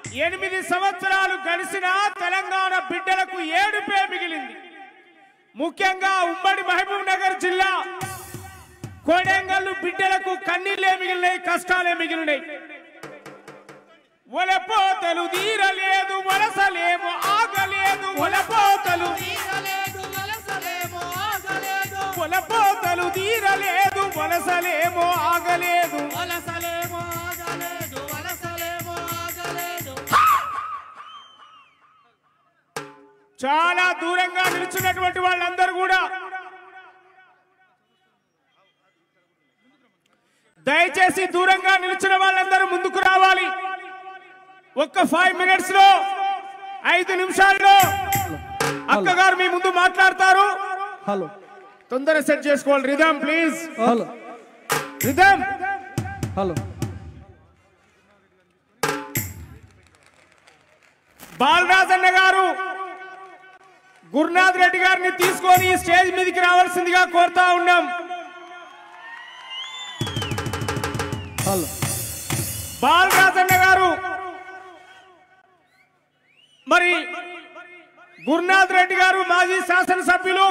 ఎనిమిది సంవత్సరాలు గడిచిన తెలంగాణ బిడ్డలకు ఏడుపే మిగిలింది ముఖ్యంగా ఉమ్మడి మహబూబ్ నగర్ జిల్లా కోడెంగల్లు బిడ్డలకు కన్నీళ్లే మిగిలినాయి కష్టాలే మిగిలినాయి ఒలపోతలు తీరలేదు వలసలేమో ఆగలేదు ఒలపోతలు తీరలేదు వలసలేమో ఆగలేదు ఒలపోతలు తీరలేదు వలసలేమో ఆగలేదు వలసలేమో ఆగలేదు వలసలేమో ఆగలేదు చాలా దూరంగా నిల్చున్నటువంటి వాళ్ళందరూ కూడా దయచేసి దూరంగా నిల్చున్న వాళ్ళందరూ ముందుకు రావాలి ఒక్క ఫైవ్ మినిట్స్ లో ఐదు నిమిషాల్లో అక్కగారు మీ ముందు మాట్లాడతారు హలో తొందర సెట్ చేసుకోవాలి rhythm please hello rhythm hello బాలరాజన్న గారు గురునాథ్ రెడ్డి గారిని తీసుకొని ఈ స్టేజ్ మీదకి రావాల్సిందిగా కోరుతా ఉన్నాం హలో బాలరాజన్న గారు మరి గురునాథ్ రెడ్డి గారు మాజీ శాసనసభ్యులు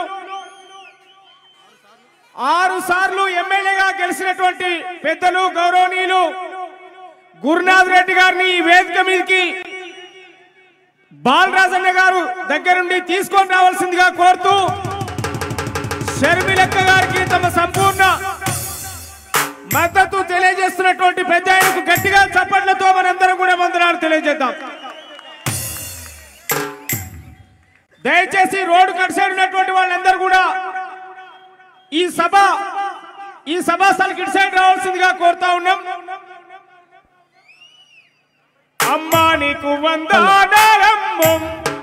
ఆరు సార్లు ఎమ్మెల్యేగా గెలిచినటువంటి పెద్దలు గౌరవనీయులు గురునాథ్ రెడ్డి గారిని ఈ వేదిక మీదకి బాలరాజన్న గారు దగ్గరుండి తీసుకొని రావాల్సిందిగా కోరుతూ షర్మిలక్క గారికి తమ సంపూర్ణ మద్దతు తెలియజేస్తున్నటువంటి పెద్ద ఆయనకు గట్టిగా చప్పట్లతో మనందరం కూడా వందనాలు తెలియజేద్దాం దయచేసి రోడ్డు కడిసైడ్ ఉన్నటువంటి వాళ్ళందరూ కూడా ఈ సభ ఈ సభా స్థలకి ఇటు సైడ్ రావాల్సిందిగా కోరుతా ఉన్నాం అమ్మా నీకు వందానరమ్మం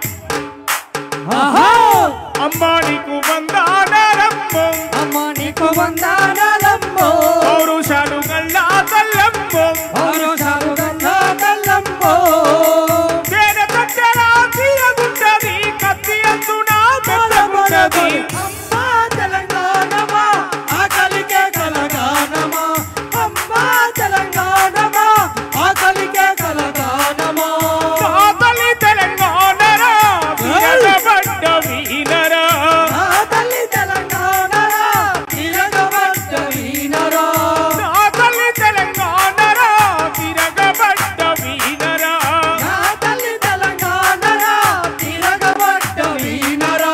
ఆహా అమ్మా నీకు వందానరమ్మం అమ్మ నీకు వందనాలమ్మో పౌరుషాలు గల్లా తల్లమ్మం పౌరుషాలు గంగా తల్లమ్మో తేనె తట్టరా తీయగుంటది కత్తి అంచున మెత్తగుంటది అమ్మా తెలంగాణమా ఆకలికే కలగానమా అమ్మా తెలంగాణమా ఆకలికే కలగానమా నా తల్లి తెలంగాణరా వీరబడ్డ వీరరా నా తల్లి తెలంగాణరా తిరగబడ్డ వీనరా నా తల్లి తెలంగాణరా వీరగబడ్డ వీరరా నా తల్లి తెలంగాణరా తిరగబడ్డ వీనరా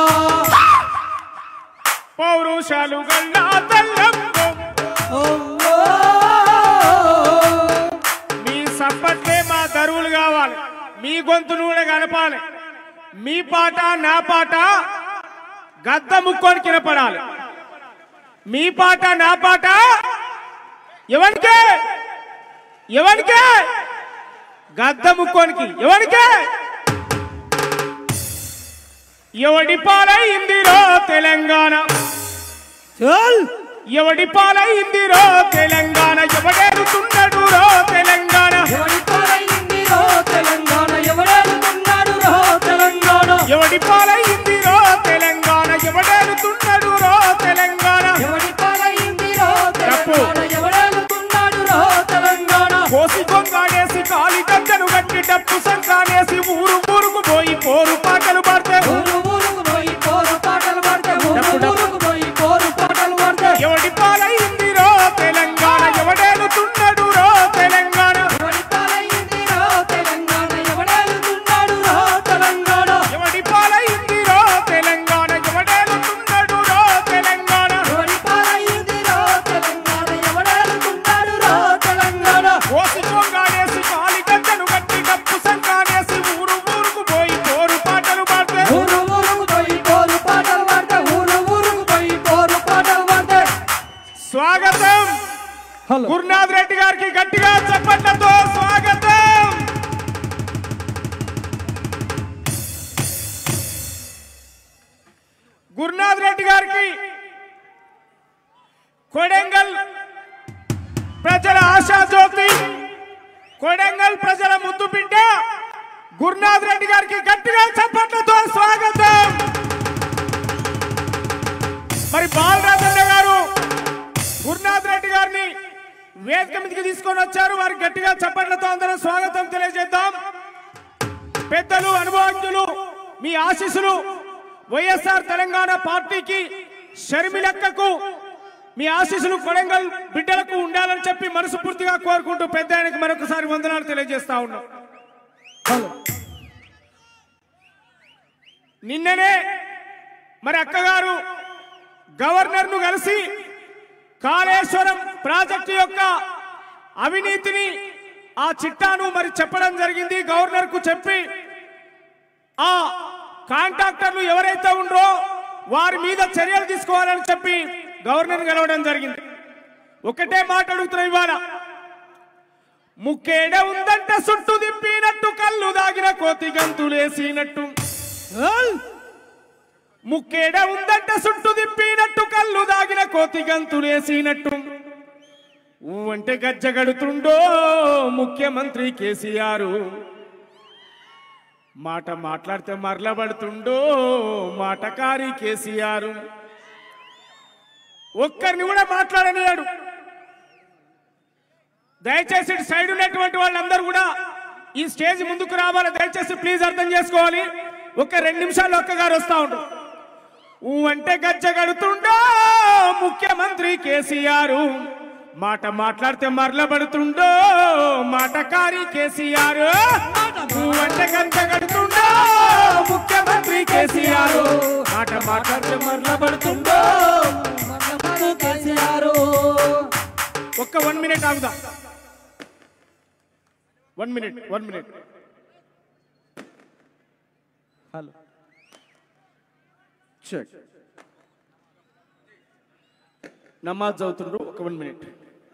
పౌరుషాలు గల్లా తల్లమ్మం ఓ మీ సప్పట్లే మా దరువులు కావాలి మీ గొంతును కూడా కలపాలి మీ పాట నా పాట గద్ద ముక్కొని కినపడాలి మీ పాట నా పాట ఎవరికే ఎవరికే గద్ద ముక్కోనికి ఎవరికే ఎవడి పాలైందిరో తెలంగాణ చల్ ఎవడి పాలైందిరో తెలంగాణ ఎవడేరుతున్నాడు రో తెలంగాణ ఎవడి పాలైంది రో తెలంగాణ ఎవడేలుతున్నాడు రో తెలంగాణ ఎవడి పాలైందిరో తెలంగాణ ఎవడేరుతున్నాడు రో తెలంగాణ ఎవడి పాలైంది రో తప్పు. తెలంగాణ ఎవడేలుతున్నాడు రో తెలంగాణ కోసి కొంగాడేసి కాలి గంటను గట్టి డప్పు సంకానేసి ఊరు ఊరుకు పోయి పోరు పాటలు పాడితే ఊరు ఊరుకు పోయి పోరు పాటలు పాడితే ఊరు డప్పు, డప్పు. ఊరుకు పోయి పోరు పాటలు పాడితే ఎవడి పాలైందిరో తెలంగాణ ఎవడేరుతున్నాడు రో తెలంగాణ ఎవడి పాలైంది రో తెలంగాణ ఎవడేలుతున్నాడు రో తెలంగాణ ఎవడి పాలైందిరో తెలంగాణ ఎవడేరుతున్నాడు రో తెలంగాణ ఎవడి పాలైంది రో తెలంగాణ ఎవడేలుతున్నాడు రో తెలంగాణ కోసి కొంగాడేసి కాలి గంటను గట్టి డప్పు సంకానేసి ఊరు ఊరుకు పోయి పోరు పాటలు పాడితే ఊరు ఊరుకు పోయి పోరు పాటలు పాడితే ఊరు ఊరుకు పోయి పోరు పాటలు పాడితే స్వాగతం హలో గురునాథ్ రెడ్డి గారికి గట్టిగా చప్పట్లతో స్వాగతం గురునాథ్ రెడ్డి గారికి కొడంగల్ ప్రజల ఆశాజ్యోతి కొడంగల్ ప్రజల ముద్దు బిడ్డ గురునాథ్ రెడ్డి గారికి గట్టిగా చప్పట్లతో స్వాగతం మరి బాలరాజన్న గారు గురునాథ్ రెడ్డి గారిని వేదిక మీదకి తీసుకొని వచ్చారు వారికి గట్టిగా చప్పట్లతో అందరం స్వాగతం తెలియజేద్దాం పెద్దలు అనుభవజ్ఞులు మీ ఆశీస్సులు వైఎస్ఆర్ తెలంగాణ పార్టీకి షర్మిలక్కకు మీ ఆశీస్సులు కొడంగల్ బిడ్డలకు ఉండాలని చెప్పి మనస్ఫూర్తిగా కోరుకుంటూ పెద్ద ఆయనకు మరొకసారి వందనాలు తెలియజేస్తా ఉన్నాం హలో నిన్ననే మరి అక్కగారు గవర్నర్ ను కలిసి కాళేశ్వరం ప్రాజెక్టు యొక్క అవినీతిని ఆ చిట్టాను మరి చెప్పడం జరిగింది గవర్నర్ కు చెప్పి ఆ కాంట్రాక్టర్లు ఎవరైతే ఉండరో వారి మీద చర్యలు తీసుకోవాలని చెప్పి గవర్నర్ కలవడం జరిగింది ఒకటే మాట అడుగుతున్నాం ఇవాళ ముక్కేడ ఉందంట సుట్టు దిప్పినట్టు కళ్ళు దాగిన కోతి గంతులేసినట్టు ముక్కేడ ఉందంట సుట్టు దిప్పినట్టు కళ్ళు దాగిన కోతి గంతులేసినట్టు ఊ అంటే గజ్జగడుతుండో ముఖ్యమంత్రి కేసీఆర్ మాట మాట్లాడితే మరలబడుతుండో మాటకారి కేసీఆర్ ఒక్కరిని కూడా మాట్లాడనియాడు దయచేసి ఇటు సైడ్ ఉన్నటువంటి వాళ్ళందరూ కూడా ఈ స్టేజ్ ముందుకు రావాలి దయచేసి ప్లీజ్ అర్థం చేసుకోవాలి ఒక రెండు నిమిషాలు ఒక్కగారు వస్తా ఉంటారు ఊ అంటే గజ్జ గడుతుండో ముఖ్యమంత్రి కేసీఆర్ మాట మాట్లాడితే మరలబడుతుండో మాటకారి కేసీఆర్ ఊ అంటే గజ్జ గడుతుండో ముఖ్యమంత్రి కేసీఆర్ మాట మాట్లాడితే మరలబడుతుండో మనకు కేసీఆర్ ఒక్క వన్ మినిట్ ఆగుదాం one minute one minute hello check నమాజ్ చదువుతుండ్రు ఒక one minute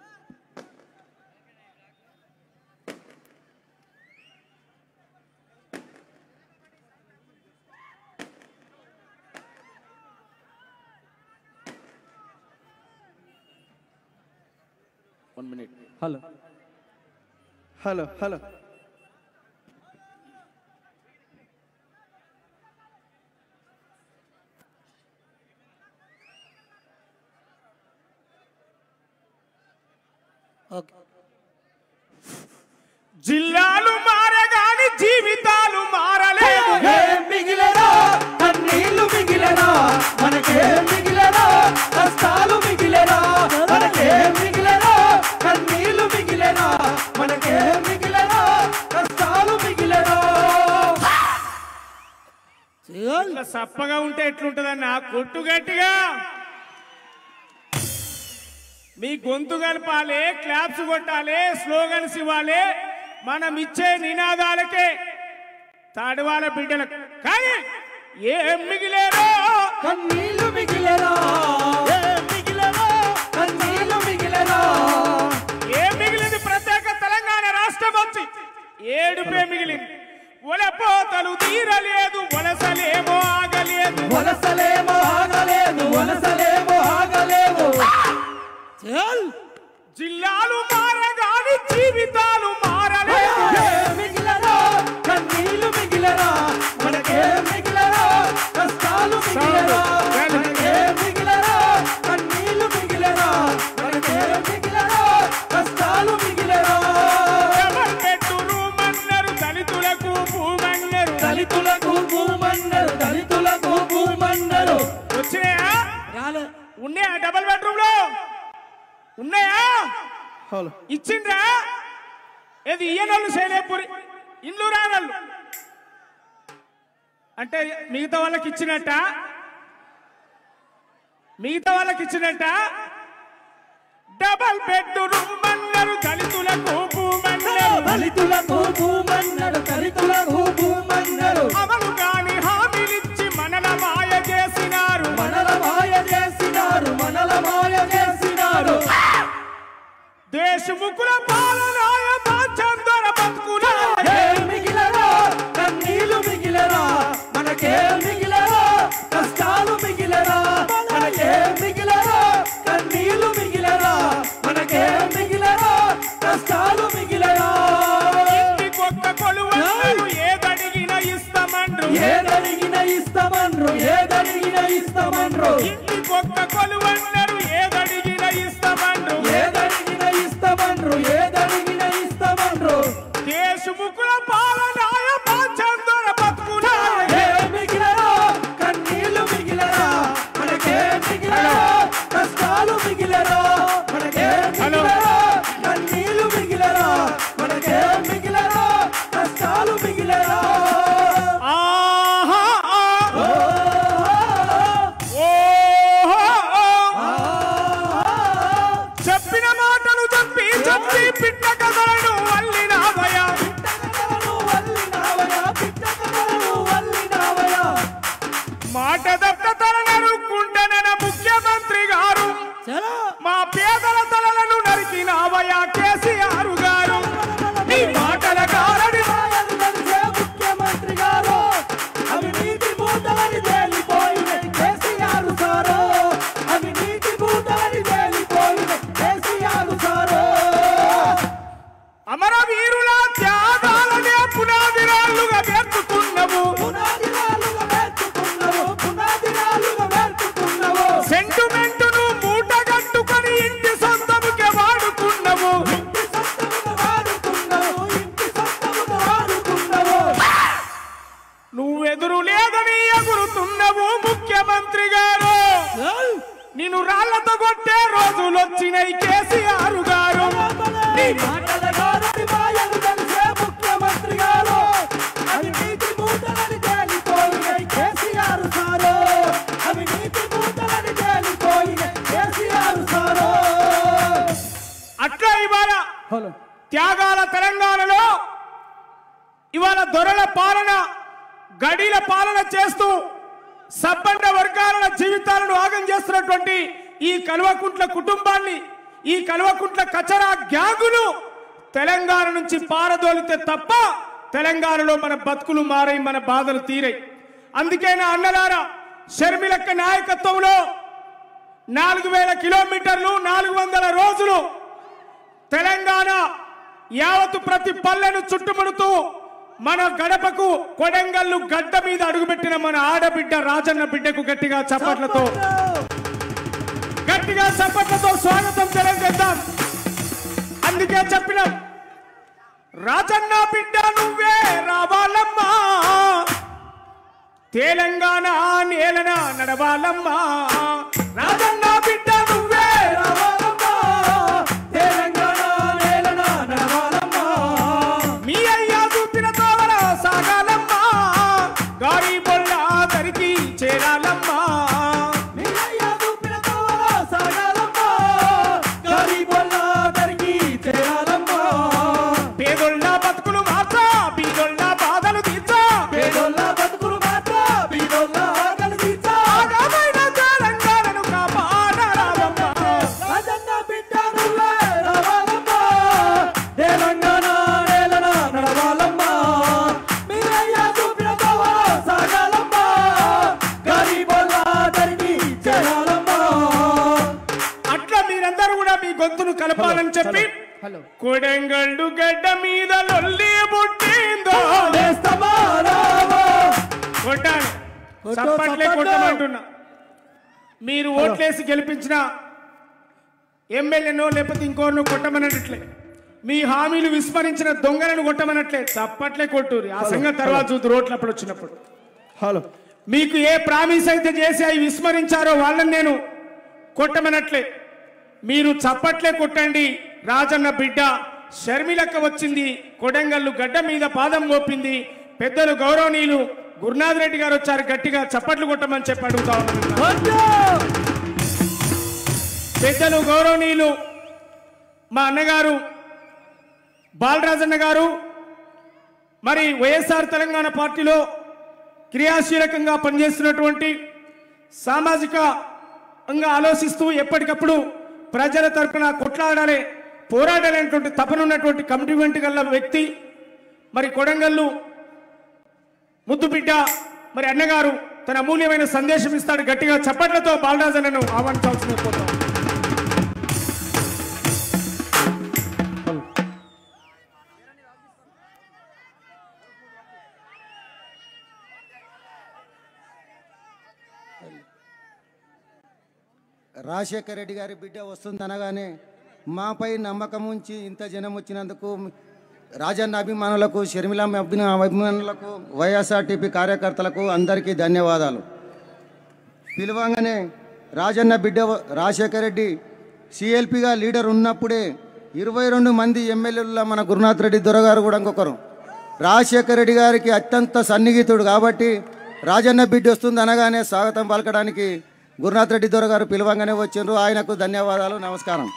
one minute hello hello hello okay జిల్లాలు మారగాని జీవితాలు మారలేదు ఏం మిగిలరా కన్నీళ్లు మిగిలరా మనకేం మిగిలరా కష్టాలు మిగిలరా మనకేం మిగిలరా కన్నీళ్లు మిగిలరా మనకేం మిగిలరా కష్టాలు మిగిలరా ఇట్లా సప్పగా ఉంటే ఎట్లుంటదన్న కొట్టు గట్టిగా మీ గొంతు కలపాలి క్లాప్స్ కొట్టాలి స్లోగన్స్ ఇవ్వాలి మనం ఇచ్చే నినాదాలకే తాడువాల బిడ్డలకు కానీ ఏం మిగిలేరో కన్నీళ్లు మిగిలరా ఏం మిగిలరా కన్నీళ్లు మిగిలరా ఏం మిగిలింది ప్రత్యేక తెలంగాణ రాష్ట్రం వచ్చి ఏడుపే మిగిలింది ఒలపోతలు తీరలేదు వలసలేమో ఆగలేదు వలసలేమో ఆగలేదు వలసలేమో ఆగలేవు జిల్లాలు మారగాని జీవితాలు మారలేదు ఏం మిగిలరా కన్నీళ్లు మిగిలరా మనకేం మిగిలరా కష్టాలు మిగిలరా మనకేం మిగిలరా కన్నీళ్లు మిగిలరా మనకేం మిగిలరా కష్టాలు మిగిలరా ఎవరు పెట్టురు మన్నరు దళితులకు భూమన్నరు దళితులకు భూమన్నరు దళితులకు భూమన్నరు వచ్చినాయా రాలే ఉన్నాయా డబల్ బెడ్రూమ్ లో ఉన్నాయా హలో ఇచ్చిండ్రా ఏది ఇయ్యనోళ్ళు సేనేపురి ఇల్లు రానోళ్ళు అంటే మిగతా వాళ్ళకి ఇచ్చినట్ట మిగతా వాళ్ళకి ఇచ్చినట్ట డబల్ బెడ్రూమ్ అన్నారు దళితులకు భూమన్నారు దళితులకు భూమన్నరు దళితులకు భూమన్నరు అమలు కాని హామీలిచ్చి మనల మాయ చేసినారు మనల మాయ చేసినారు మనల మాయ చేసినారు దేశముకుల పాలనాయ బాచందర బతుకుల ఏం మిగిలరా కన్నీళ్లు మిగిలరా మనకేం మిగిలరా కష్టాలు మిగిలరా మనకేం మిగిలరా కన్నీళ్లు మిగిలరా మనకేం మిగిలరా కష్టాలు మిగిలరా ఇంటికొక్క కొలువన్నారు ఏదడిగిన ఇస్తామండ్రు ఏదడిగిన ఇస్తామన్రు ఏదడిగిన ఇస్తామన్రు ఇంటికొక్క కొలువన్నారు ఏదడిగిన ఇస్తామండ్రు ఏదడిగిన ఇస్తామన్రు ఏదడిగిన ఇస్తామన్రు దేశముకుల పాలనాయ బాచందర నేను రాళ్లతో కొట్టే రోజులు వచ్చినాయి కేసీఆర్ గారు నీ మాటల గారని మాయలు తెలిసే ముఖ్యమంత్రి గారు అవి నీతి మూటలని తేలిపోయినాయి కేసీఆర్ సారు అవి నీతి మూటలని తేలిపోయినాయి కేసీఆర్ సారు అట్లా ఇవాళ హలో త్యాగాల తెలంగాణలో ఇవాళ దొరల పాలన గడీల పాలన చేస్తూ సబ్బండ వర్గాల జీవితాలను ఆగం చేస్తున్నటువంటి ఈ కల్వకుంట్ల కుటుంబాన్ని ఈ కల్వకుంట్ల కచరా గ్యాంగులు తెలంగాణ నుంచి పారదోలితే తప్ప తెలంగాణలో మన బతుకులు మారాయి మన బాధలు తీరాయి అందుకే నా అన్నలారా షర్మిలక్క నాయకత్వంలో నాలుగు వేల కిలోమీటర్లు నాలుగు వందల రోజులు తెలంగాణ యావత్తు ప్రతి పల్లెను చుట్టుముడుతూ మన గడపకు కొడంగల్లు గడ్డ మీద అడుగుపెట్టిన మన ఆడబిడ్డ రాజన్న బిడ్డకు గట్టిగా చప్పట్లతో గట్టిగా చప్పట్లతో స్వాగతం తెలియజేద్దాం అందుకే చెప్పినాం రాజన్న బిడ్డ నువ్వే రావాలమ్మా తెలంగాణ నేలన నడవాలమ్మా రాజన్న బిడ్డ నువ్వే రావాలమ్మా తెలంగాణ నేలన నడవాలమ్మా మీ అయ్యా చూపిన తోవల సాగాలమ్మా గారీబొల్ల దరికి చేరాలమ్మా నీలయ్య చూపిన తోవల సాగాలమ్మా గరీబుల దరికి చేరాలమ్మా పేదొళ్ళ బతుకులు మార్చా బీదొళ్ళ బాధలు తీర్చా పేదోళ్ళ బతుకులు మాత్ర బీదోళ్ళ ఆకలి తీర్చా ఆగమైన తెలంగాణను కాపాడరాదమ్మా రాజన్న బిడ్డ నువ్వే రావాలమ్మా తెలంగాణ నేలన నడవాలమ్మా మీరయ్య చూపిన తోవల సాగాలమ్మా గరీబుల దరికి చేరాలమ్మా అట్లా మీరందరూ కూడా మీ గొంతును కలపాలని చెప్పి హలో కొడంగల్లు గడ్డ మీద లొల్లి పుట్టిందో వేస్తామా రావా కొట్టాలి కొట్టు, చప్పట్లే చప్పట్లు. కొట్టమంటున్నా మీరు ఓట్లేసి గెలిపించిన ఎమ్మెల్యేనో లేకపోతే ఇంకోరినో కొట్టమనట్లే మీ హామీలు విస్మరించిన దొంగలను కొట్టమనట్లే చప్పట్లే కొట్టురు ఆ సంగతి తర్వాత చూద్దు రోడ్లు అప్పుడు వచ్చినప్పుడు హలో మీకు ఏ ప్రామిస్ అయితే చేసి అవి విస్మరించారో వాళ్ళని నేను కొట్టమనట్లే మీరు చప్పట్లే కొట్టండి రాజన్న బిడ్డ షర్మిలక్క వచ్చింది కొడంగల్లు గడ్డ మీద పాదం మోపింది పెద్దలు గౌరవనీయులు గురునాథ్ రెడ్డి గారు వచ్చారు గట్టిగా చప్పట్లు కొట్టమని చెప్పి అడుగుతా ఉన్నాను పెద్దలు గౌరవనీయులు మా అన్నగారు బాలరాజన్న గారు మరి వైఎస్ఆర్ తెలంగాణ పార్టీలో క్రియాశీలకంగా పనిచేస్తున్నటువంటి సామాజికంగా ఆలోచిస్తూ ఎప్పటికప్పుడు ప్రజల తరపున కొట్లాడాలి పోరాడాలనేటువంటి తపనున్నటువంటి కమిట్మెంట్ గల వ్యక్తి మరి కొడంగల్లు ముద్దుబిడ్డ మరి అన్నగారు తన అమూల్యమైన సందేశం ఇస్తాడు గట్టిగా చప్పట్లతో బాలరాజన్నను ఆహ్వానించాల్సిన కోరుతాం రాజశేఖర రెడ్డి గారి బిడ్డ వస్తుందనగానే మాపై నమ్మకం ఉంచి ఇంత జనం వచ్చినందుకు రాజన్న అభిమానులకు షర్మిలమ్మ అభిన- అభిమానులకు వైఎస్ఆర్టీపీ కార్యకర్తలకు అందరికీ ధన్యవాదాలు పిలవంగానే రాజన్న బిడ్డ వ- రాజశేఖర రెడ్డి సిఎల్పిగా లీడర్ ఉన్నప్పుడే ఇరవై రెండు మంది ఎమ్మెల్యేల మన గురునాథ్ రెడ్డి దొరగారు కూడా ఇంకొకరు రాజశేఖర రెడ్డి గారికి అత్యంత సన్నిహితుడు కాబట్టి రాజన్న బిడ్డ వస్తుంది అనగానే స్వాగతం పలకడానికి గురునాథ్ రెడ్డి దొరగారు పిలవంగానే వచ్చిండ్రు ఆయనకు ధన్యవాదాలు నమస్కారం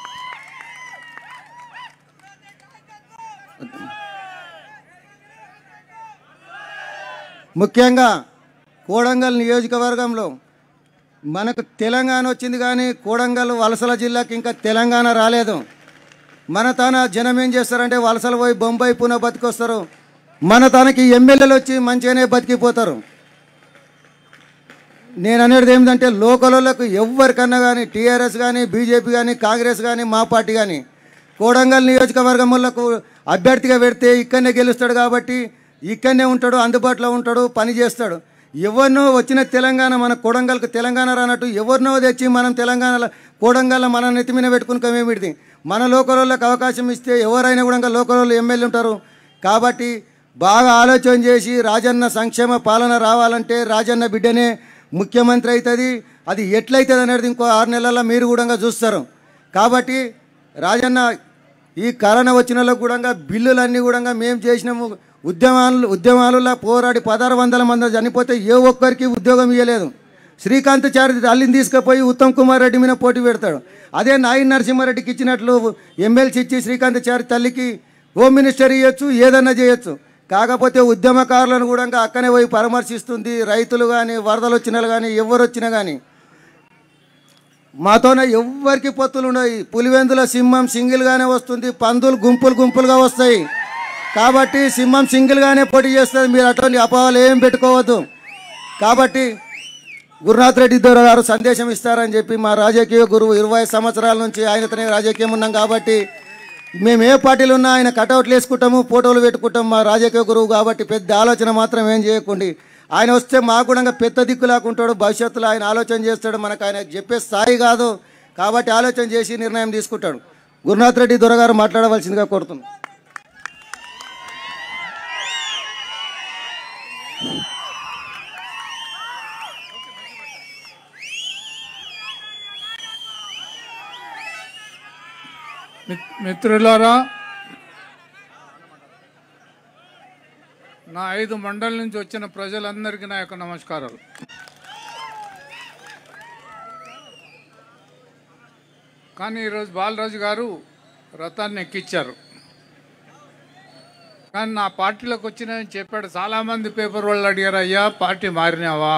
ముఖ్యంగా కోడంగల్ నియోజకవర్గంలో మనకు తెలంగాణ వచ్చింది కానీ కోడంగల్ వలసల జిల్లాకి ఇంకా తెలంగాణ రాలేదు మన తన జనం ఏం చేస్తారంటే వలసలు పోయి బొంబాయి పూనా బతికొస్తారు మన తనకి ఎమ్మెల్యేలు వచ్చి మంచిగానే బతికిపోతారు నేను అనేది ఏమిటంటే లోకలకు ఎవరికన్నా కానీ టీఆర్ఎస్ కానీ బీజేపీ కానీ కాంగ్రెస్ కానీ మా పార్టీ కానీ కోడంగల్ నియోజకవర్గములకు అభ్యర్థిగా పెడితే ఇక్కడనే గెలుస్తాడు కాబట్టి ఇక్కడనే ఉంటాడు అందుబాటులో ఉంటాడు పని చేస్తాడు ఎవరినో వచ్చిన తెలంగాణ మన కొడంగల్కి తెలంగాణ రానట్టు ఎవరినో తెచ్చి మనం తెలంగాణలో కోడంగల్ మన నెత్తి మీద పెట్టుకుని మేమిడిది మన లోకలోళ్ళకి అవకాశం ఇస్తే ఎవరైనా కూడా ఇంకా లోకలోళ్ళు ఎమ్మెల్యే ఉంటారు కాబట్టి బాగా ఆలోచన చేసి రాజన్న సంక్షేమ పాలన రావాలంటే రాజన్న బిడ్డనే ముఖ్యమంత్రి అవుతుంది అది ఎట్లయితుంది అనేది ఇంకో ఆరు నెలల్లో మీరు కూడా చూస్తారు కాబట్టి రాజన్న ఈ కరోనా వచ్చిన వాళ్ళకు కూడా బిల్లులన్నీ కూడా మేము చేసినాము ఉద్యమాలు ఉద్యమాలలో పోరాడి పదహారు వందల మంది చనిపోతే ఏ ఒక్కరికి ఉద్యోగం ఇవ్వలేదు శ్రీకాంత్ చారి తల్లిని తీసుకుపోయి ఉత్తమ్ కుమార్ రెడ్డి మీద పోటీ పెడతాడు అదే నాయి నరసింహారెడ్డికి ఇచ్చినట్లు ఎమ్మెల్సీ ఇచ్చి శ్రీకాంత్ చారి తల్లికి హోమ్ మినిస్టర్ ఇవ్వచ్చు ఏదన్నా చేయొచ్చు కాకపోతే ఉద్యమకారులను కూడా అక్కనే పోయి పరామర్శిస్తుంది రైతులు కానీ వరదలు వచ్చిన కానీ ఎవరు వచ్చినా కానీ మాతోనే ఎవ్వరికి పొత్తులు ఉన్నాయి పులివెందుల సింహం సింగిల్గానే వస్తుంది పందులు గుంపులు గుంపులుగా వస్తాయి కాబట్టి సింహం సింగిల్గానే పోటీ చేస్తుంది మీరు అటువంటి అపోహలు ఏం పెట్టుకోవద్దు కాబట్టి గురునాథ్ రెడ్డి దొర గారు సందేశం ఇస్తారని చెప్పి మా రాజకీయ గురువు ఇరవై సంవత్సరాల నుంచి ఆయనతోనే రాజకీయం ఉన్నాం కాబట్టి మేము ఏ పార్టీలు ఉన్నా ఆయన కటౌట్లు వేసుకుంటాము ఫోటోలు పెట్టుకుంటాం మా రాజకీయ గురువు కాబట్టి పెద్ద ఆలోచన మాత్రం ఏం చేయకండి ఆయన వస్తే మాకు కూడా పెద్ద దిక్కు లేకుంటాడు భవిష్యత్తులో ఆయన ఆలోచన చేస్తాడు మనకు ఆయన చెప్పే స్థాయి కాదు కాబట్టి ఆలోచన చేసి నిర్ణయం తీసుకుంటాడు గురునాథ్ రెడ్డి దొరగారు మాట్లాడవలసిందిగా కోరుతున్నాం మిత్- మిత్రులారా నా ఐదు మండల నుంచి వచ్చిన ప్రజలందరికీ నా యొక్క నమస్కారాలు కానీ ఈరోజు బాలరాజు గారు రథాన్ని ఎక్కించారు కానీ నా పార్టీలోకి వచ్చిన చెప్పాడు చాలామంది పేపర్ వాళ్ళు అడిగారు అయ్యా పార్టీ మారినావా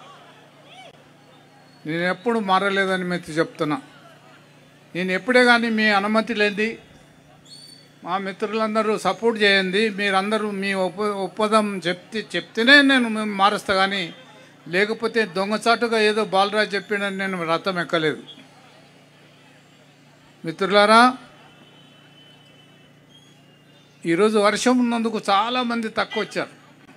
నేను ఎప్పుడు మారలేదని మీకు చెప్తున్నా నేను ఎప్పుడే కానీ మీ అనుమతి లేనిది మా మిత్రులందరూ సపోర్ట్ చేయండి మీరందరూ మీ ఒప్ప ఒప్పదం చెప్తే చెప్తేనే నేను మేము మారుస్తా కానీ లేకపోతే దొంగచాటుగా ఏదో బాలరాజు చెప్పినని నేను రథం ఎక్కలేదు మిత్రులారా ఈరోజు వర్షం ఉన్నందుకు చాలామంది తక్కువ వచ్చారు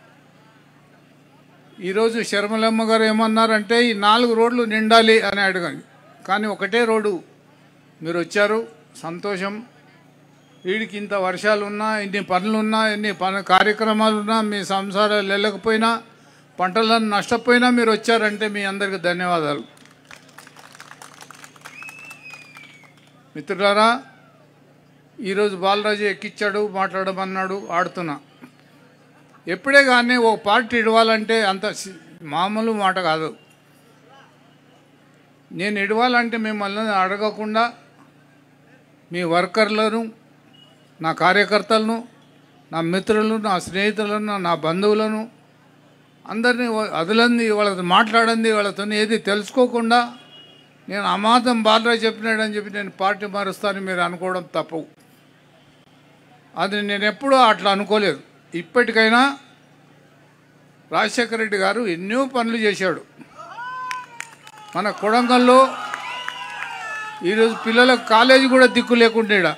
ఈరోజు శర్మలమ్మ గారు ఏమన్నారంటే ఈ నాలుగు రోడ్లు నిండాలి అని అడగండి కానీ ఒకటే రోడ్డు మీరు వచ్చారు సంతోషం వీడికి ఇంత వర్షాలు ఉన్నా ఇన్ని పనులు ఉన్నా ఎన్ని పని కార్యక్రమాలు ఉన్నా మీ సంసారాలు వెళ్ళకపోయినా పంటలను నష్టపోయినా మీరు వచ్చారంటే మీ అందరికీ ధన్యవాదాలు మిత్రులారా ఈరోజు బాలరాజు ఎక్కిచ్చాడు మాట్లాడమన్నాడు ఆడుతున్నా ఎప్పుడే కానీ ఓ పార్టీ ఇడవాలంటే అంత సి- మామూలు మాట కాదు నేను ఇడవాలంటే మిమ్మల్ని అడగకుండా మీ వర్కర్లను నా కార్యకర్తలను నా మిత్రులను నా స్నేహితులను నా బంధువులను అందరినీ అదులంది వాళ్ళతో మాట్లాడండి వాళ్ళతో ఏది తెలుసుకోకుండా నేను అమాతం బాలరాజు చెప్పినాడని చెప్పి నేను పార్టీ మారుస్తానని మీరు అనుకోవడం తప్పు అది నేను ఎప్పుడూ అట్లా అనుకోలేదు ఇప్పటికైనా రాజశేఖర రెడ్డి గారు ఎన్నో పనులు చేశాడు మన కొడంగల్లో ఈరోజు పిల్లలకు కాలేజీ కూడా దిక్కు లేకుండా ఈడ.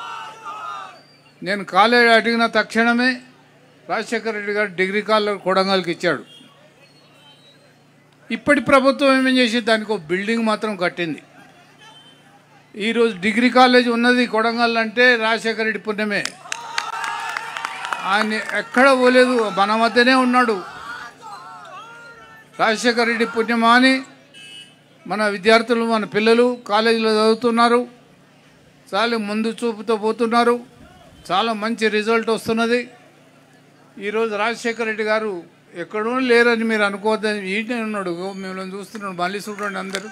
నేను కాలేజీ అడిగిన తక్షణమే రాజశేఖర రెడ్డి గారు డిగ్రీ కాలేజ్ కొడంగల్కి ఇచ్చాడు ఇప్పటి ప్రభుత్వం ఏమేం చేసి దానికి ఒక బిల్డింగ్ మాత్రం కట్టింది ఈరోజు డిగ్రీ కాలేజ్ ఉన్నది కొడంగల్ అంటే రాజశేఖర రెడ్డి పుణ్యమే ఆయన ఎక్కడ పోలేదు మన మధ్యనే ఉన్నాడు రాజశేఖర రెడ్డి పుణ్యమా అని మన విద్యార్థులు మన పిల్లలు కాలేజీలో చదువుతున్నారు చాలా ముందు చూపుతో పోతున్నారు చాలా మంచి రిజల్ట్ వస్తున్నది ఈరోజు రాజశేఖర రెడ్డి గారు ఎక్కడో లేరని మీరు అనుకోవద్దని ఈయనే ఉన్నాడు ఇగో మిమ్మల్ని చూస్తున్నాడు మళ్ళీ చూడండి అందరూ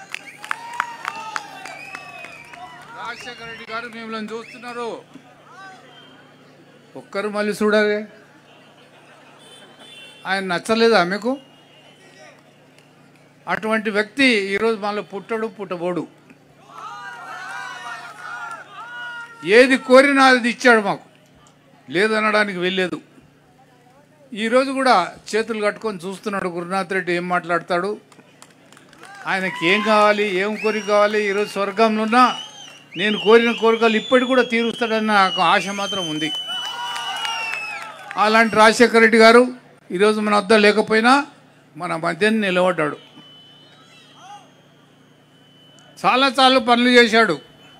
రాజశేఖర రెడ్డి గారు మిమ్మల్ని చూస్తున్నారు ఒక్కరు మళ్ళీ చూడాలి ఆయన నచ్చలేదా మీకు అటువంటి వ్యక్తి ఈరోజు మళ్ళీ పుట్టడు పుట్టబోడు ఏది కోరినా అది ఇచ్చాడు మాకు లేదనడానికి వెళ్ళలేదు ఈరోజు కూడా చేతులు కట్టుకొని చూస్తున్నాడు గురునాథ్ రెడ్డి ఏం మాట్లాడతాడు ఆయనకి ఏం కావాలి ఏం కోరిక కావాలి ఈరోజు స్వర్గంలో ఉన్నా నేను కోరిన కోరికలు ఇప్పటికి కూడా తీరుస్తాడన్న నాకు ఆశ మాత్రం ఉంది అలాంటి రాజశేఖర రెడ్డి గారు ఈరోజు మన వద్ద లేకపోయినా మన మధ్యన నిలబడ్డాడు చాలా చాలా పనులు చేశాడు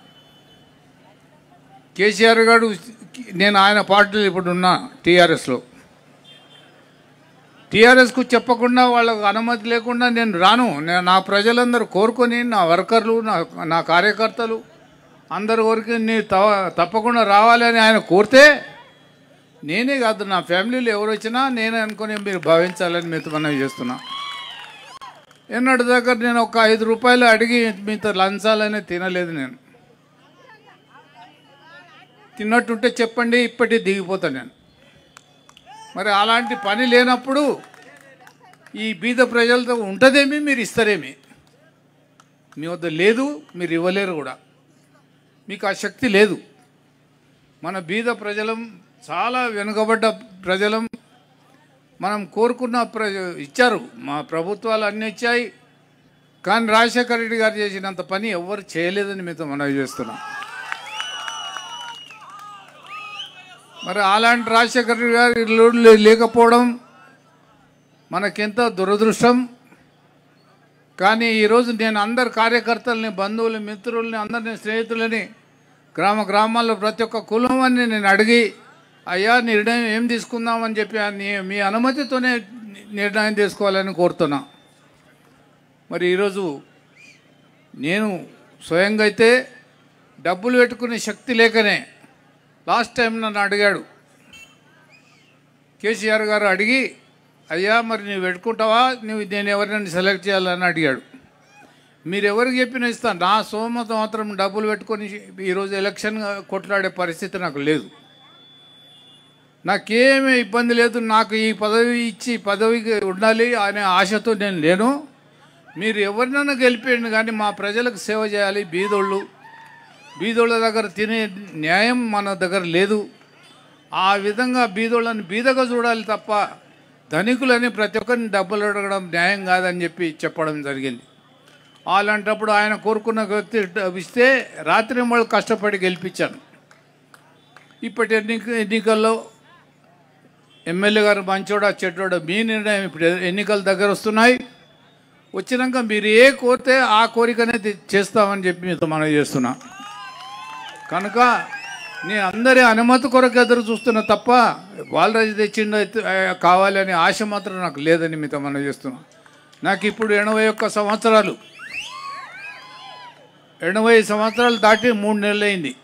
కేసీఆర్ గారు నేను ఆయన పార్టీలో ఇప్పుడు ఉన్నా టీఆర్ఎస్లో టీఆర్ఎస్కు చెప్పకుండా వాళ్ళకు అనుమతి లేకుండా నేను రాను నేను నా ప్రజలందరూ కోరుకొని నా వర్కర్లు నా నా కార్యకర్తలు అందరి వరకు నీ త- తప్పకుండా రావాలని ఆయన కోరితే నేనే కాదు నా ఫ్యామిలీలో ఎవరు వచ్చినా నేనే అనుకుని మీరు భావించాలని మీతో మనం చేస్తున్నా ఎన్నటి దగ్గర నేను ఒక ఐదు రూపాయలు అడిగి మీతో లంచాలని తినలేదు నేను తిన్నట్టుంటే చెప్పండి ఇప్పటి దిగిపోతాను నేను మరి అలాంటి పని లేనప్పుడు ఈ బీద ప్రజలతో ఉంటుందేమి మీరు ఇస్తారేమి మీ వద్ద లేదు మీరు ఇవ్వలేరు కూడా మీకు ఆ శక్తి లేదు మన బీద ప్రజలం చాలా వెనుకబడ్డ ప్రజలం మనం కోరుకున్న ప్ర ఇచ్చారు మా ప్రభుత్వాలు అన్నీ ఇచ్చాయి కానీ రాజశేఖర రెడ్డి గారు చేసినంత పని ఎవ్వరు చేయలేదని మీతో మనవి చేస్తున్నాం మరి అలాంటి రాజశేఖర రెడ్డి గారి ఇల్లు లేకపోవడం మనకెంతో దురదృష్టం కానీ ఈరోజు నేను అందరు కార్యకర్తల్ని బంధువుల్ని మిత్రుల్ని అందరిని స్నేహితులని గ్రామ గ్రామాల్లో ప్రతి ఒక్క కులమాన్ని నేను అడిగి అయ్యా నిర్ణయం ఏం తీసుకుందామని చెప్పి ఆ నీ- మీ అనుమతితోనే నిర్ణయం తీసుకోవాలని కోరుతున్నా మరి ఈరోజు నేను స్వయంగా అయితే డబ్బులు పెట్టుకునే శక్తి లేకనే లాస్ట్ టైం నన్ను అడిగాడు కేసీఆర్ గారు అడిగి అయ్యా మరి నువ్వు పెట్టుకుంటావా నువ్వు నేను ఎవరినైనా సెలెక్ట్ చేయాలని అడిగాడు మీరు ఎవరికి చెప్పినా ఇస్తాను నా సోమత మాత్రం డబ్బులు పెట్టుకొని ఈరోజు ఎలక్షన్ కొట్లాడే పరిస్థితి నాకు లేదు నాకేమీ ఇబ్బంది లేదు నాకు ఈ పదవి ఇచ్చి పదవికి ఉండాలి అనే ఆశతో నేను లేను మీరు ఎవరినైనా గెలిపేయండి కానీ మా ప్రజలకు సేవ చేయాలి బీదోళ్ళు బీదోళ్ళ దగ్గర తినే న్యాయం మన దగ్గర లేదు ఆ విధంగా బీదోళ్ళని బీదగా చూడాలి తప్ప ధనికులని ప్రతి ఒక్కరిని డబ్బులు అడగడం న్యాయం కాదని చెప్పి చెప్పడం జరిగింది అలాంటప్పుడు ఆయన కోరుకున్న వ్యక్తి డబ్బు ఇస్తే రాత్రి వాళ్ళు కష్టపడి గెలిపించాను ఇప్పటి ఎన్నిక ఎన్నికల్లో ఎమ్మెల్యే గారు మంచోడా చెడ్డోడా మీ నిర్ణయం ఇప్పుడు ఎన్నికల దగ్గర వస్తున్నాయి వచ్చినాక మీరు ఏ కోరితే ఆ కోరికనే తి- చేస్తామని చెప్పి మీతో మనం చేస్తున్నా కనుక నేను అందరి అనుమతి కొరకు ఎదురు చూస్తున్నా తప్ప వాళ్ళరాజు తెచ్చిండ కావాలి అనే ఆశ మాత్రం నాకు లేదని మీతో మనం చేస్తున్నా నాకు ఇప్పుడు ఎనభై ఒక్క సంవత్సరాలు ఎనభై సంవత్సరాలు దాటి మూడు నెలలు అయింది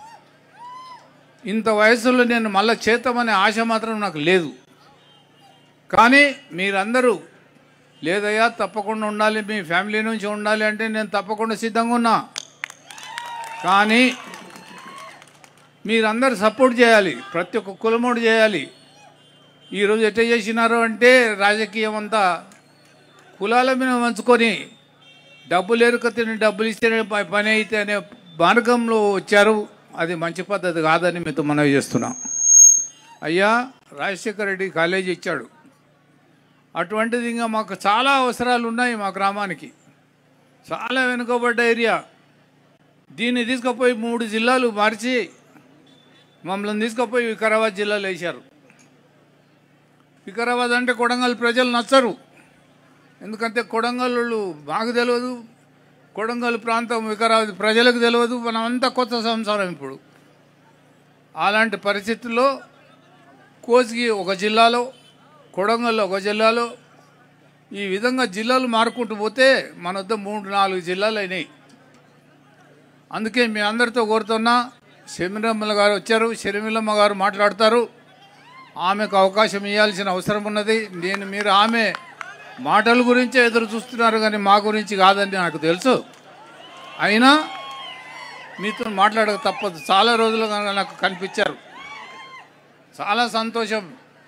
ఇంత వయసులో నేను మళ్ళీ చేద్దామనే ఆశ మాత్రం నాకు లేదు కానీ మీరందరూ లేదయ్యా తప్పకుండా ఉండాలి మీ ఫ్యామిలీ నుంచి ఉండాలి అంటే నేను తప్పకుండా సిద్ధంగా ఉన్నా కానీ మీరందరూ సపోర్ట్ చేయాలి ప్రతి ఒక్క కులమోడు చేయాలి ఈరోజు ఎట్లా చేసినారు అంటే రాజకీయం అంతా కులాల మీద మంచుకొని డబ్బులు ఎరుక తిని డబ్బులు ఇస్తేనే ప- పని అయితే అనే మార్గంలో వచ్చారు అది మంచి పద్ధతి కాదని మీతో మనవి చేస్తున్నాం అయ్యా రాజశేఖర రెడ్డి కాలేజీ ఇచ్చాడు అటువంటిది ఇంకా మాకు చాలా అవసరాలు ఉన్నాయి మా గ్రామానికి చాలా వెనుకబడ్డ ఏరియా దీన్ని తీసుకుపోయి మూడు జిల్లాలు మార్చి మమ్మల్ని తీసుకుపోయి వికారాబాద్ జిల్లాలో వేశారు వికారాబాద్ అంటే కొడంగల్ ప్రజలు నచ్చరు ఎందుకంటే కొడంగల్ వాళ్ళు మాకు తెలియదు కొడంగల్ ప్రాంతం వికారాబాద్ ప్రజలకు తెలియదు మనం అంతా కొత్త సంసారం ఇప్పుడు అలాంటి పరిస్థితుల్లో కోసిగి ఒక జిల్లాలో కొడంగల్లో ఒక జిల్లాలో ఈ విధంగా జిల్లాలు మారుకుంటూ పోతే మన వద్ద మూడు నాలుగు జిల్లాలు అయినాయి అందుకే మీ అందరితో కోరుతున్నా షర్మిలమ్మ గారు వచ్చారు షర్మిలమ్మ గారు మాట్లాడతారు ఆమెకు అవకాశం ఇవ్వాల్సిన అవసరం ఉన్నది నేను మీరు ఆమె మాటల గురించే ఎదురు చూస్తున్నారు కానీ మా గురించి కాదని నాకు తెలుసు అయినా మీతో మాట్లాడక తప్పదు చాలా రోజులుగా నాకు కనిపించారు చాలా సంతోషం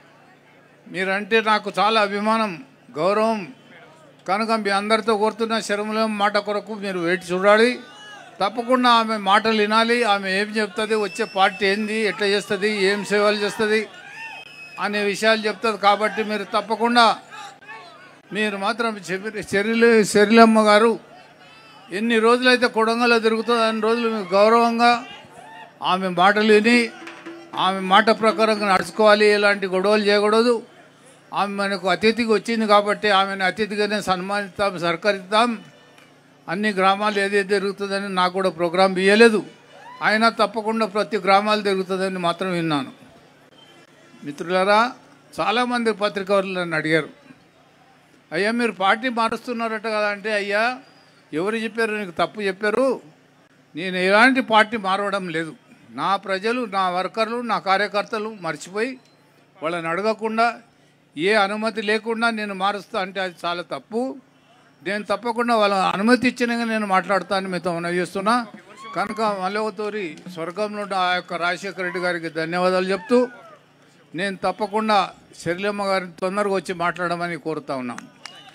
మీరంటే నాకు చాలా అభిమానం గౌరవం కనుక మీ అందరితో కోరుతున్న శరములం మాట కొరకు మీరు వేచి చూడాలి తప్పకుండా ఆమె మాటలు వినాలి ఆమె ఏం చెప్తుంది వచ్చే పార్టీ ఏంది ఎట్లా చేస్తుంది ఏం సేవలు చేస్తుంది అనే విషయాలు చెప్తుంది కాబట్టి మీరు తప్పకుండా మీరు మాత్రం చెర్రి చెర్రిలమ్మ గారు ఎన్ని రోజులైతే కొడంగల్లో తిరుగుతుందో అన్ని రోజులు మీకు గౌరవంగా ఆమె మాటలు విని ఆమె మాట ప్రకారంగా నడుచుకోవాలి ఎలాంటి గొడవలు చేయకూడదు ఆమె మనకు అతిథికి వచ్చింది కాబట్టి ఆమెను అతిథిగానే సన్మానిస్తాం సత్కరిస్తాం అన్ని గ్రామాలు ఏదేది జరుగుతుందని నాకు కూడా ప్రోగ్రాం ఇవ్వలేదు అయినా తప్పకుండా ప్రతి గ్రామాలు జరుగుతుందని మాత్రం విన్నాను మిత్రులారా చాలామంది పత్రికలు నన్ను అడిగారు అయ్యా మీరు పార్టీ మారుస్తున్నారట కదా అంటే అయ్యా ఎవరు చెప్పారు నీకు తప్పు చెప్పారు నేను ఎలాంటి పార్టీ మారవడం లేదు నా ప్రజలు నా వర్కర్లు నా కార్యకర్తలు మర్చిపోయి వాళ్ళని అడగకుండా ఏ అనుమతి లేకుండా నేను మారుస్తా అంటే అది చాలా తప్పు నేను తప్పకుండా వాళ్ళ అనుమతి ఇచ్చినాక నేను మాట్లాడతాను మీతో మనవి చేస్తున్నా కనుక మల్లవతూరి స్వర్గంలో ఉన్న ఆ యొక్క రాజశేఖర రెడ్డి గారికి ధన్యవాదాలు చెప్తూ నేను తప్పకుండా శరీరమ్మ గారిని తొందరగా వచ్చి మాట్లాడమని కోరుతా ఉన్నాను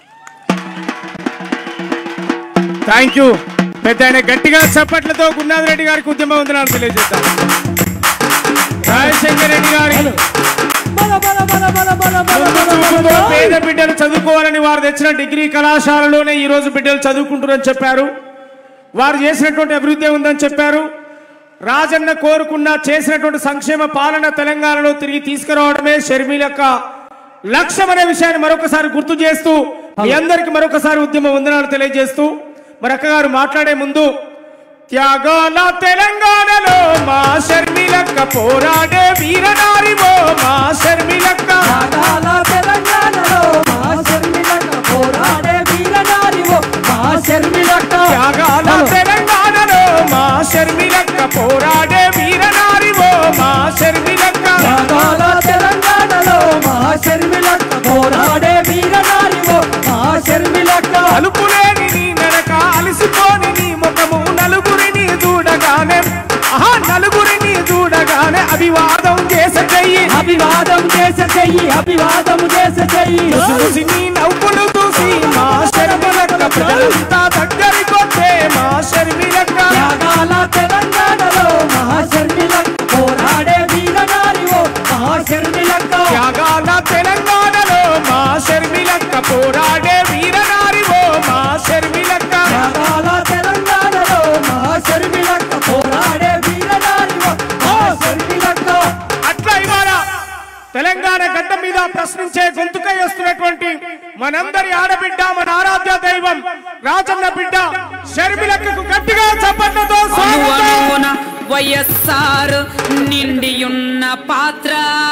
థ్యాంక్ యూ పెద్ద ఆయన గట్టిగా చప్పట్లతో గురునాథ్ రెడ్డి గారికి ఉద్యమ వందనాలు తెలియజేద్దాం రాజశేఖర రెడ్డి గారి బల బల బల బల బల బల బల బల చూపుతో బల. పేద బిడ్డలు చదువుకోవాలని వారు తెచ్చిన డిగ్రీ కళాశాలలోనే ఈ రోజు బిడ్డలు చదువుకుంటారని చెప్పారు వారు చేసినటువంటి అభివృద్ధి ఉందని చెప్పారు రాజన్న కోరుకున్న చేసినటువంటి సంక్షేమ పాలన తెలంగాణలో తిరిగి తీసుకురావడమే షర్మిల యొక్క లక్ష్యం అనే విషయాన్ని మరొకసారి గుర్తు చేస్తూ మీ అందరికి మరొకసారి ఉద్యమ వందనాలు తెలియజేస్తూ మరి అక్కగారు మాట్లాడే ముందు త్యాగాల తెలంగాణలో మా షర్మిలక్క పోరాడే వీరనారివో మా షర్మిలక్క త్యాగాల తెలంగాణలో మా శర్మిలక్క పోరాడే వీరనారివో మా శర్మిలక్క త్యాగాల తెలంగాణలో మా షర్మిలక్క పోరాడే వీరనారివో మా షర్మిలక్క త్యాగాల తెలంగాణలో మా శర్మిలక్క పోరాడే వీరనారివో మా శర్మిలక్క అలుపులేని నీ నడక అలసిపోని నీ ముఖము నలుగురిని చూడగానే ఆహా నలుగురిని చూడగానే అభివాదం చేస చెయ్యి అభివాదం చేసే చెయ్యి అభివాదం చేసే చెయ్యి చూసి నీ నవ్వులు చూసి మా షర్మిలక్క ప్రజలంతా దగ్గరికొచ్చే మా షర్మిలక్క త్యాగాల తెలంగాణలో మా శర్మిలక్క పోరాడే వీరనారివో మా శర్మిలక్క త్యాగాల తెలంగాణలో మా షర్మిలక్క పోరాడే వీరనారివో మా షర్మిలక్క త్యాగాల తెలంగాణలో మా శర్మిలక్క పోరాడే వీరనారివో మా శర్మిలక్క అట్లా ఇవాళ తెలంగాణ గడ్డ మీద ప్రశ్నించే గొంతుకై వస్తున్నటువంటి మనందరి ఆడబిడ్డ మన ఆరాధ్య దైవం రాజన్న బిడ్డ షర్మిలక్కకు గట్టిగా చప్పట్లతో స్వాగతం అనువనువున వైఎస్ఆర్ నిండియున్న పాత్ర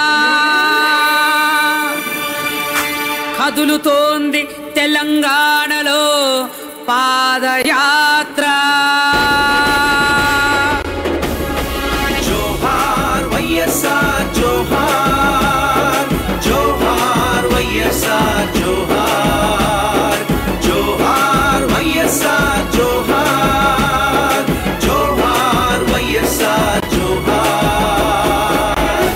కదులుతోంది తెలంగాణలో పాదయాత్ర జోహార్ వైఎస్ఆర్ జోహార్ జోహార్ వైఎస్ఆర్ జోహార్ జోహార్ వైఎస్ఆర్ జోహార్ జోహార్ వైఎస్ఆర్ జోహార్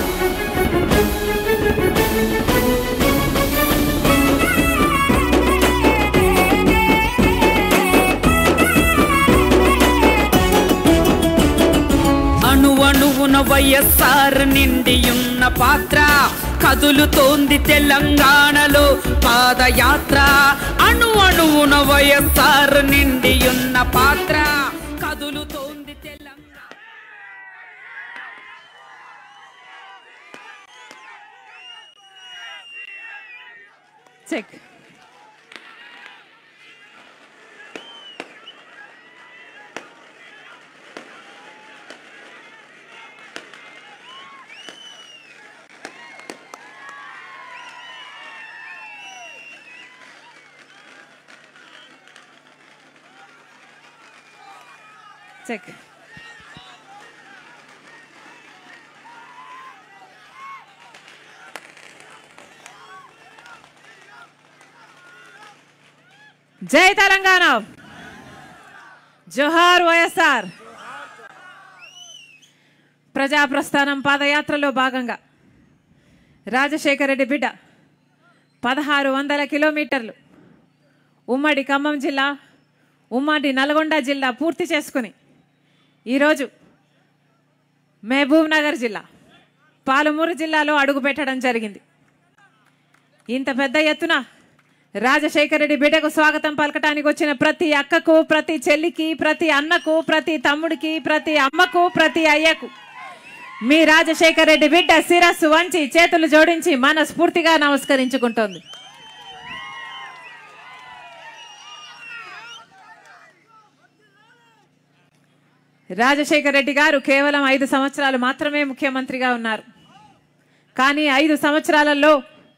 అణువణువున వైఎస్ఆర్ నిండియున్న పాత్ర కదులుతోంది తెలంగాణలో పాదయాత్ర అణు అణువున వైఎస్ఆర్ నిండియున్న పాత్ర కదులుతోంది తెలంగాణ చెక్ చెక్ జై తెలంగాణ జోహార్ వైఎస్ఆర్ ప్రజాప్రస్థానం పాదయాత్రలో భాగంగా రాజశేఖర రెడ్డి బిడ్డ పదహారు వందల కిలోమీటర్లు ఉమ్మడి ఖమ్మం జిల్లా ఉమ్మడి నల్గొండ జిల్లా పూర్తి చేసుకుని ఈరోజు మహబూబ్ నగర్ జిల్లా పాలమూరు జిల్లాలో అడుగుపెట్టడం జరిగింది ఇంత పెద్ద ఎత్తున రాజశేఖర రెడ్డి బిడ్డకు స్వాగతం పలకటానికి వచ్చిన ప్రతి అక్కకు ప్రతి చెల్లికి ప్రతి అన్నకు ప్రతి తమ్ముడికి ప్రతి అమ్మకు ప్రతి అయ్యకు మీ రాజశేఖర రెడ్డి బిడ్డ శిరస్సు వంచి చేతులు జోడించి మనస్ఫూర్తిగా నమస్కరించుకుంటోంది రాజశేఖర రెడ్డి గారు కేవలం ఐదు సంవత్సరాలు మాత్రమే ముఖ్యమంత్రిగా ఉన్నారు కానీ ఐదు సంవత్సరాలలో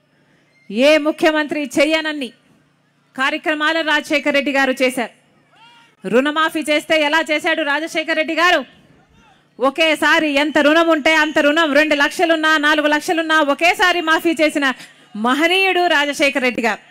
ఏ ముఖ్యమంత్రి చెయ్యనన్ని కార్యక్రమాలు రాజశేఖర రెడ్డి గారు చేశారు రుణమాఫీ చేస్తే ఎలా చేశాడు రాజశేఖర రెడ్డి గారు ఒకేసారి ఎంత రుణం ఉంటే అంత రుణం రెండు లక్షలున్నా నాలుగు లక్షలున్నా ఒకేసారి మాఫీ చేసిన మహనీయుడు రాజశేఖర రెడ్డి గారు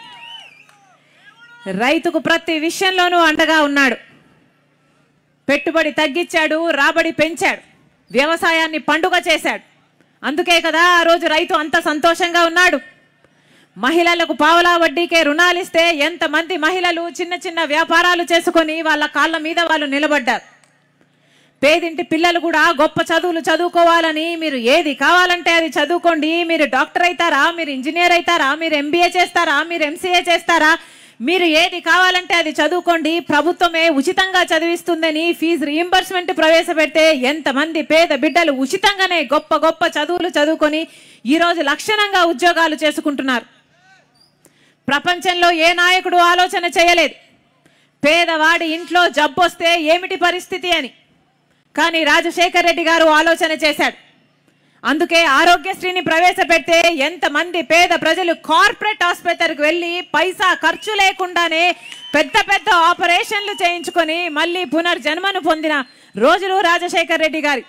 రైతుకు ప్రతి విషయంలోనూ అండగా ఉన్నాడు పెట్టుబడి తగ్గించాడు రాబడి పెంచాడు వ్యవసాయాన్ని పండుగ చేశాడు అందుకే కదా ఆ రోజు రైతు అంత సంతోషంగా ఉన్నాడు మహిళలకు పావలా వడ్డీకే రుణాలు ఇస్తే ఎంతమంది మహిళలు చిన్న చిన్న వ్యాపారాలు చేసుకొని వాళ్ళ కాళ్ళ మీద వాళ్ళు నిలబడ్డారు పేదింటి పిల్లలు కూడా గొప్ప చదువులు చదువుకోవాలని మీరు ఏది కావాలంటే అది చదువుకోండి మీరు డాక్టర్ అవుతారా మీరు ఇంజనీర్ అవుతారా మీరు ఎంబీఏ చేస్తారా మీరు ఎంసీఏ చేస్తారా మీరు ఏది కావాలంటే అది చదువుకోండి ప్రభుత్వమే ఉచితంగా చదివిస్తుందని ఫీజు రీయింబర్స్మెంట్ ప్రవేశపెడితే ఎంతమంది పేద బిడ్డలు ఉచితంగానే గొప్ప గొప్ప చదువులు చదువుకొని ఈరోజు లక్షణంగా ఉద్యోగాలు చేసుకుంటున్నారు ప్రపంచంలో ఏ నాయకుడు ఆలోచన చేయలేదు పేదవాడి ఇంట్లో జబ్బొస్తే ఏమిటి పరిస్థితి అని కానీ రాజశేఖర్ రెడ్డి గారు ఆలోచన చేశాడు అందుకే ఆరోగ్యశ్రీని ప్రవేశపెడితే ఎంతమంది పేద ప్రజలు కార్పొరేట్ ఆసుపత్రికి వెళ్ళి పైసా ఖర్చు లేకుండానే పెద్ద పెద్ద ఆపరేషన్లు చేయించుకొని మళ్ళీ పునర్జన్మను పొందిన రోజులు రాజశేఖర్ రెడ్డి గారి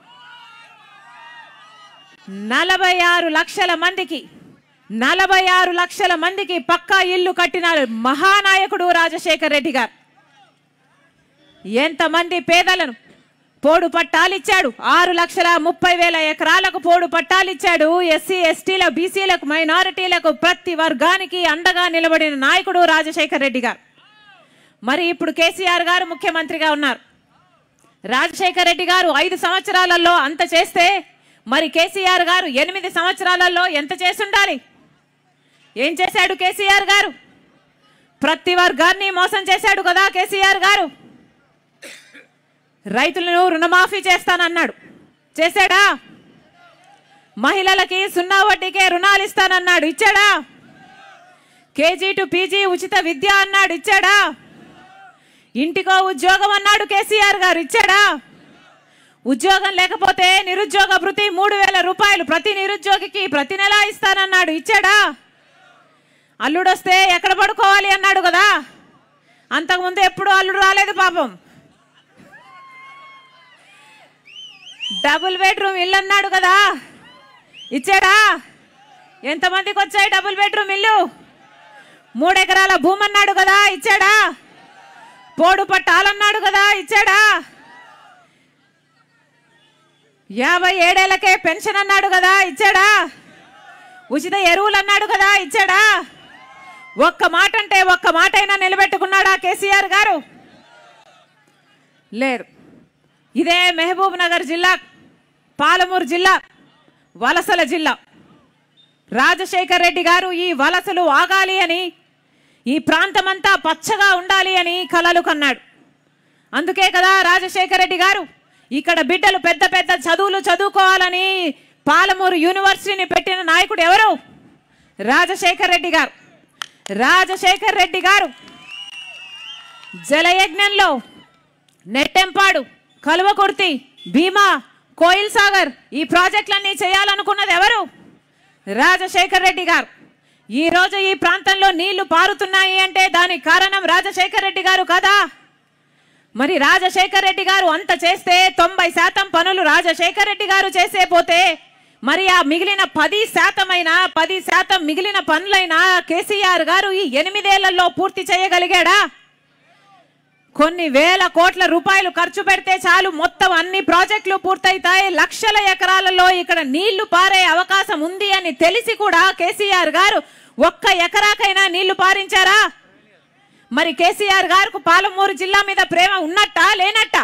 నలభై ఆరు లక్షల మందికి నలభై ఆరు లక్షల మందికి పక్కా ఇల్లు కట్టిన మహానాయకుడు రాజశేఖర్ రెడ్డి గారు ఎంతమంది పేదలను పోడు పట్టాలిచ్చాడు ఆరు లక్షల ముప్పై వేల ఎకరాలకు పోడు పట్టాలిచ్చాడు ఎస్సీ ఎస్టీల బీసీలకు మైనారిటీలకు ప్రతి వర్గానికి అండగా నిలబడిన నాయకుడు రాజశేఖర్ రెడ్డి గారు మరి ఇప్పుడు కేసీఆర్ గారు ముఖ్యమంత్రిగా ఉన్నారు రాజశేఖర్ రెడ్డి గారు ఐదు సంవత్సరాలలో అంత చేస్తే మరి కేసీఆర్ గారు ఎనిమిది సంవత్సరాలలో ఎంత చేసుండాలి ఏం చేశాడు కేసీఆర్ గారు ప్రతి వర్గాన్ని మోసం చేశాడు కదా కేసీఆర్ గారు రైతులను రుణమాఫీ చేస్తానన్నాడు చేశాడా మహిళలకి సున్నా వడ్డీకే రుణాలు ఇస్తానన్నాడు ఇచ్చాడా కేజీ టు పీజీ ఉచిత విద్య అన్నాడు ఇచ్చాడా ఇంటికో ఉద్యోగం అన్నాడు కేసీఆర్ గారు ఇచ్చాడా ఉద్యోగం లేకపోతే నిరుద్యోగ భృతి మూడు వేల రూపాయలు ప్రతి నిరుద్యోగికి ప్రతి నెల ఇస్తానన్నాడు ఇచ్చాడా అల్లుడొస్తే ఎక్కడ పడుకోవాలి అన్నాడు కదా అంతకుముందు ఎప్పుడు అల్లుడు రాలేదు పాపం డబుల్ బెడ్రూమ్ ఇల్లు అన్నాడు కదా ఇచ్చాడా ఎంతమందికి వచ్చాయి డబుల్ బెడ్రూమ్ ఇల్లు మూడెకరాల భూమి అన్నాడు కదా ఇచ్చాడా పోడు పట్టాలన్నాడు కదా ఇచ్చాడా యాభై ఏడేళ్లకే పెన్షన్ అన్నాడు కదా ఇచ్చాడా ఉచిత ఎరువులు అన్నాడు కదా ఇచ్చాడా ఒక్క మాట అంటే ఒక్క మాట అయినా నిలబెట్టుకున్నాడా కేసీఆర్ గారు లేదు ఇదే మహబూబ్ నగర్ జిల్లా పాలమూరు జిల్లా వలసల జిల్లా రాజశేఖర్ రెడ్డి గారు ఈ వలసలు ఆగాలి అని ఈ ప్రాంతమంతా పచ్చగా ఉండాలి అని కలలు కన్నాడు అందుకే కదా రాజశేఖర్ రెడ్డి గారు ఇక్కడ బిడ్డలు పెద్ద పెద్ద చదువులు చదువుకోవాలని పాలమూరు యూనివర్సిటీని పెట్టిన నాయకుడు ఎవరు రాజశేఖర్ రెడ్డి గారు రాజశేఖర్ రెడ్డి గారు జలయజ్ఞంలో నెట్టెంపాడు కలువకుర్తి భీమా కోయిల్ సాగర్ ఈ ప్రాజెక్టులన్నీ చేయాలనుకున్నది ఎవరు రాజశేఖర్ రెడ్డి గారు ఈ రోజు ఈ ప్రాంతంలో నీళ్లు పారుతున్నాయి అంటే దానికి కారణం రాజశేఖర్ రెడ్డి గారు కదా మరి రాజశేఖర్ రెడ్డి గారు అంత చేస్తే తొంభై శాతం పనులు రాజశేఖర్ రెడ్డి గారు చేసే పోతే మరి ఆ మిగిలిన పది శాతమైన పది శాతం మిగిలిన పనులైనా కేసీఆర్ గారు ఈ ఎనిమిదేళ్లలో పూర్తి చేయగలిగాడా కొన్ని వేల కోట్ల రూపాయలు ఖర్చు పెడితే చాలు మొత్తం అన్ని ప్రాజెక్టులు పూర్తయితాయి లక్షల ఎకరాలలో ఇక్కడ నీళ్లు పారే అవకాశం ఉంది అని తెలిసి కూడా కేసీఆర్ గారు ఒక్క ఎకరాకైనా నీళ్లు పారించారా మరి కేసీఆర్ గారికి పాలమూరు జిల్లా మీద ప్రేమ ఉన్నట్టా లేనట్టా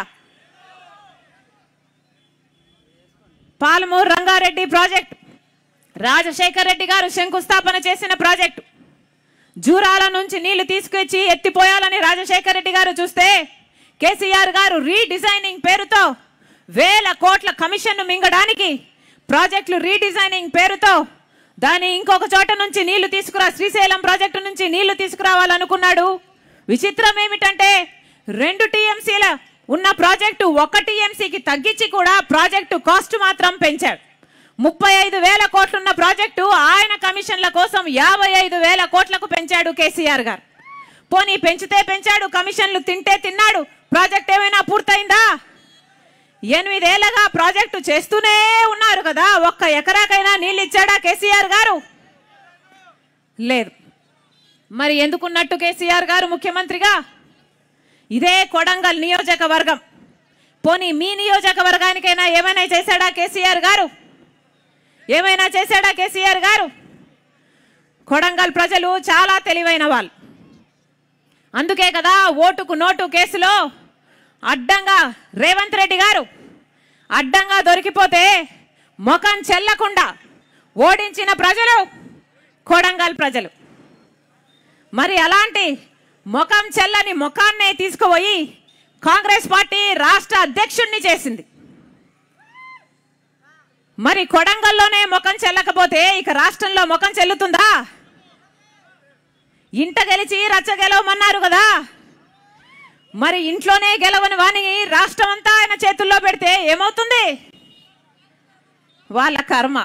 పాలమూరు రంగారెడ్డి ప్రాజెక్ట్ రాజశేఖర్ రెడ్డి గారు శంకుస్థాపన చేసిన ప్రాజెక్టు జూరాల నుంచి నీళ్లు తీసుకొచ్చి ఎత్తిపోయాలని రాజశేఖర్ రెడ్డి గారు చూస్తే కేసీఆర్ గారు రీడిజైనింగ్ పేరుతో వేల కోట్ల కమిషన్ను మింగడానికి ప్రాజెక్టులు రీడిజైనింగ్ పేరుతో దాని ఇంకొక చోట నుంచి నీళ్లు తీసుకురా శ్రీశైలం ప్రాజెక్టు నుంచి నీళ్లు తీసుకురావాలనుకున్నాడు విచిత్రం ఏమిటంటే రెండు టీఎంసీల ఉన్న ప్రాజెక్టు ఒక టీఎంసీకి తగ్గించి కూడా ప్రాజెక్టు కాస్ట్ మాత్రం పెంచాడు ముప్పై ఐదు వేల కోట్లున్న ప్రాజెక్టు ఆయన కమిషన్ల కోసం యాభై ఐదు వేల కోట్లకు పెంచాడు కేసీఆర్ గారు పోనీ పెంచితే పెంచాడు కమిషన్లు తింటే తిన్నాడు ప్రాజెక్ట్ ఏమైనా పూర్తయిందా ఎనిమిదేళ్లగా ప్రాజెక్టు చేస్తూనే ఉన్నారు కదా ఒక్క ఎకరాకైనా నీళ్ళు ఇచ్చాడా కేసీఆర్ గారు లేదు మరి ఎందుకున్నట్టు కేసీఆర్ గారు ముఖ్యమంత్రిగా ఇదే కొడంగల్ నియోజకవర్గం పోనీ మీ నియోజకవర్గానికైనా ఏమైనా చేశాడా కేసీఆర్ గారు ఏమైనా చేశాడా కేసీఆర్ గారు కొడంగల్ ప్రజలు చాలా తెలివైన వాళ్ళు అందుకే కదా ఓటుకు నోటు కేసులో అడ్డంగా రేవంత్ రెడ్డి గారు అడ్డంగా దొరికిపోతే ముఖం చెల్లకుండా ఓడించిన ప్రజలు కొడంగల్ ప్రజలు మరి అలాంటి ముఖం చెల్లని ముఖాన్నే తీసుకుపోయి కాంగ్రెస్ పార్టీ రాష్ట్ర అధ్యక్షుణ్ణి చేసింది మరి కొడంగల్లోనే ముఖం చెల్లకపోతే ఇక రాష్ట్రంలో ముఖం చెల్లుతుందా ఇంట గెలిచి రచ్చ గెలవమన్నారు కదా మరి ఇంట్లోనే గెలవని వాని రాష్ట్రం అంతా ఆయన చేతుల్లో పెడితే ఏమవుతుంది వాళ్ళ కర్మ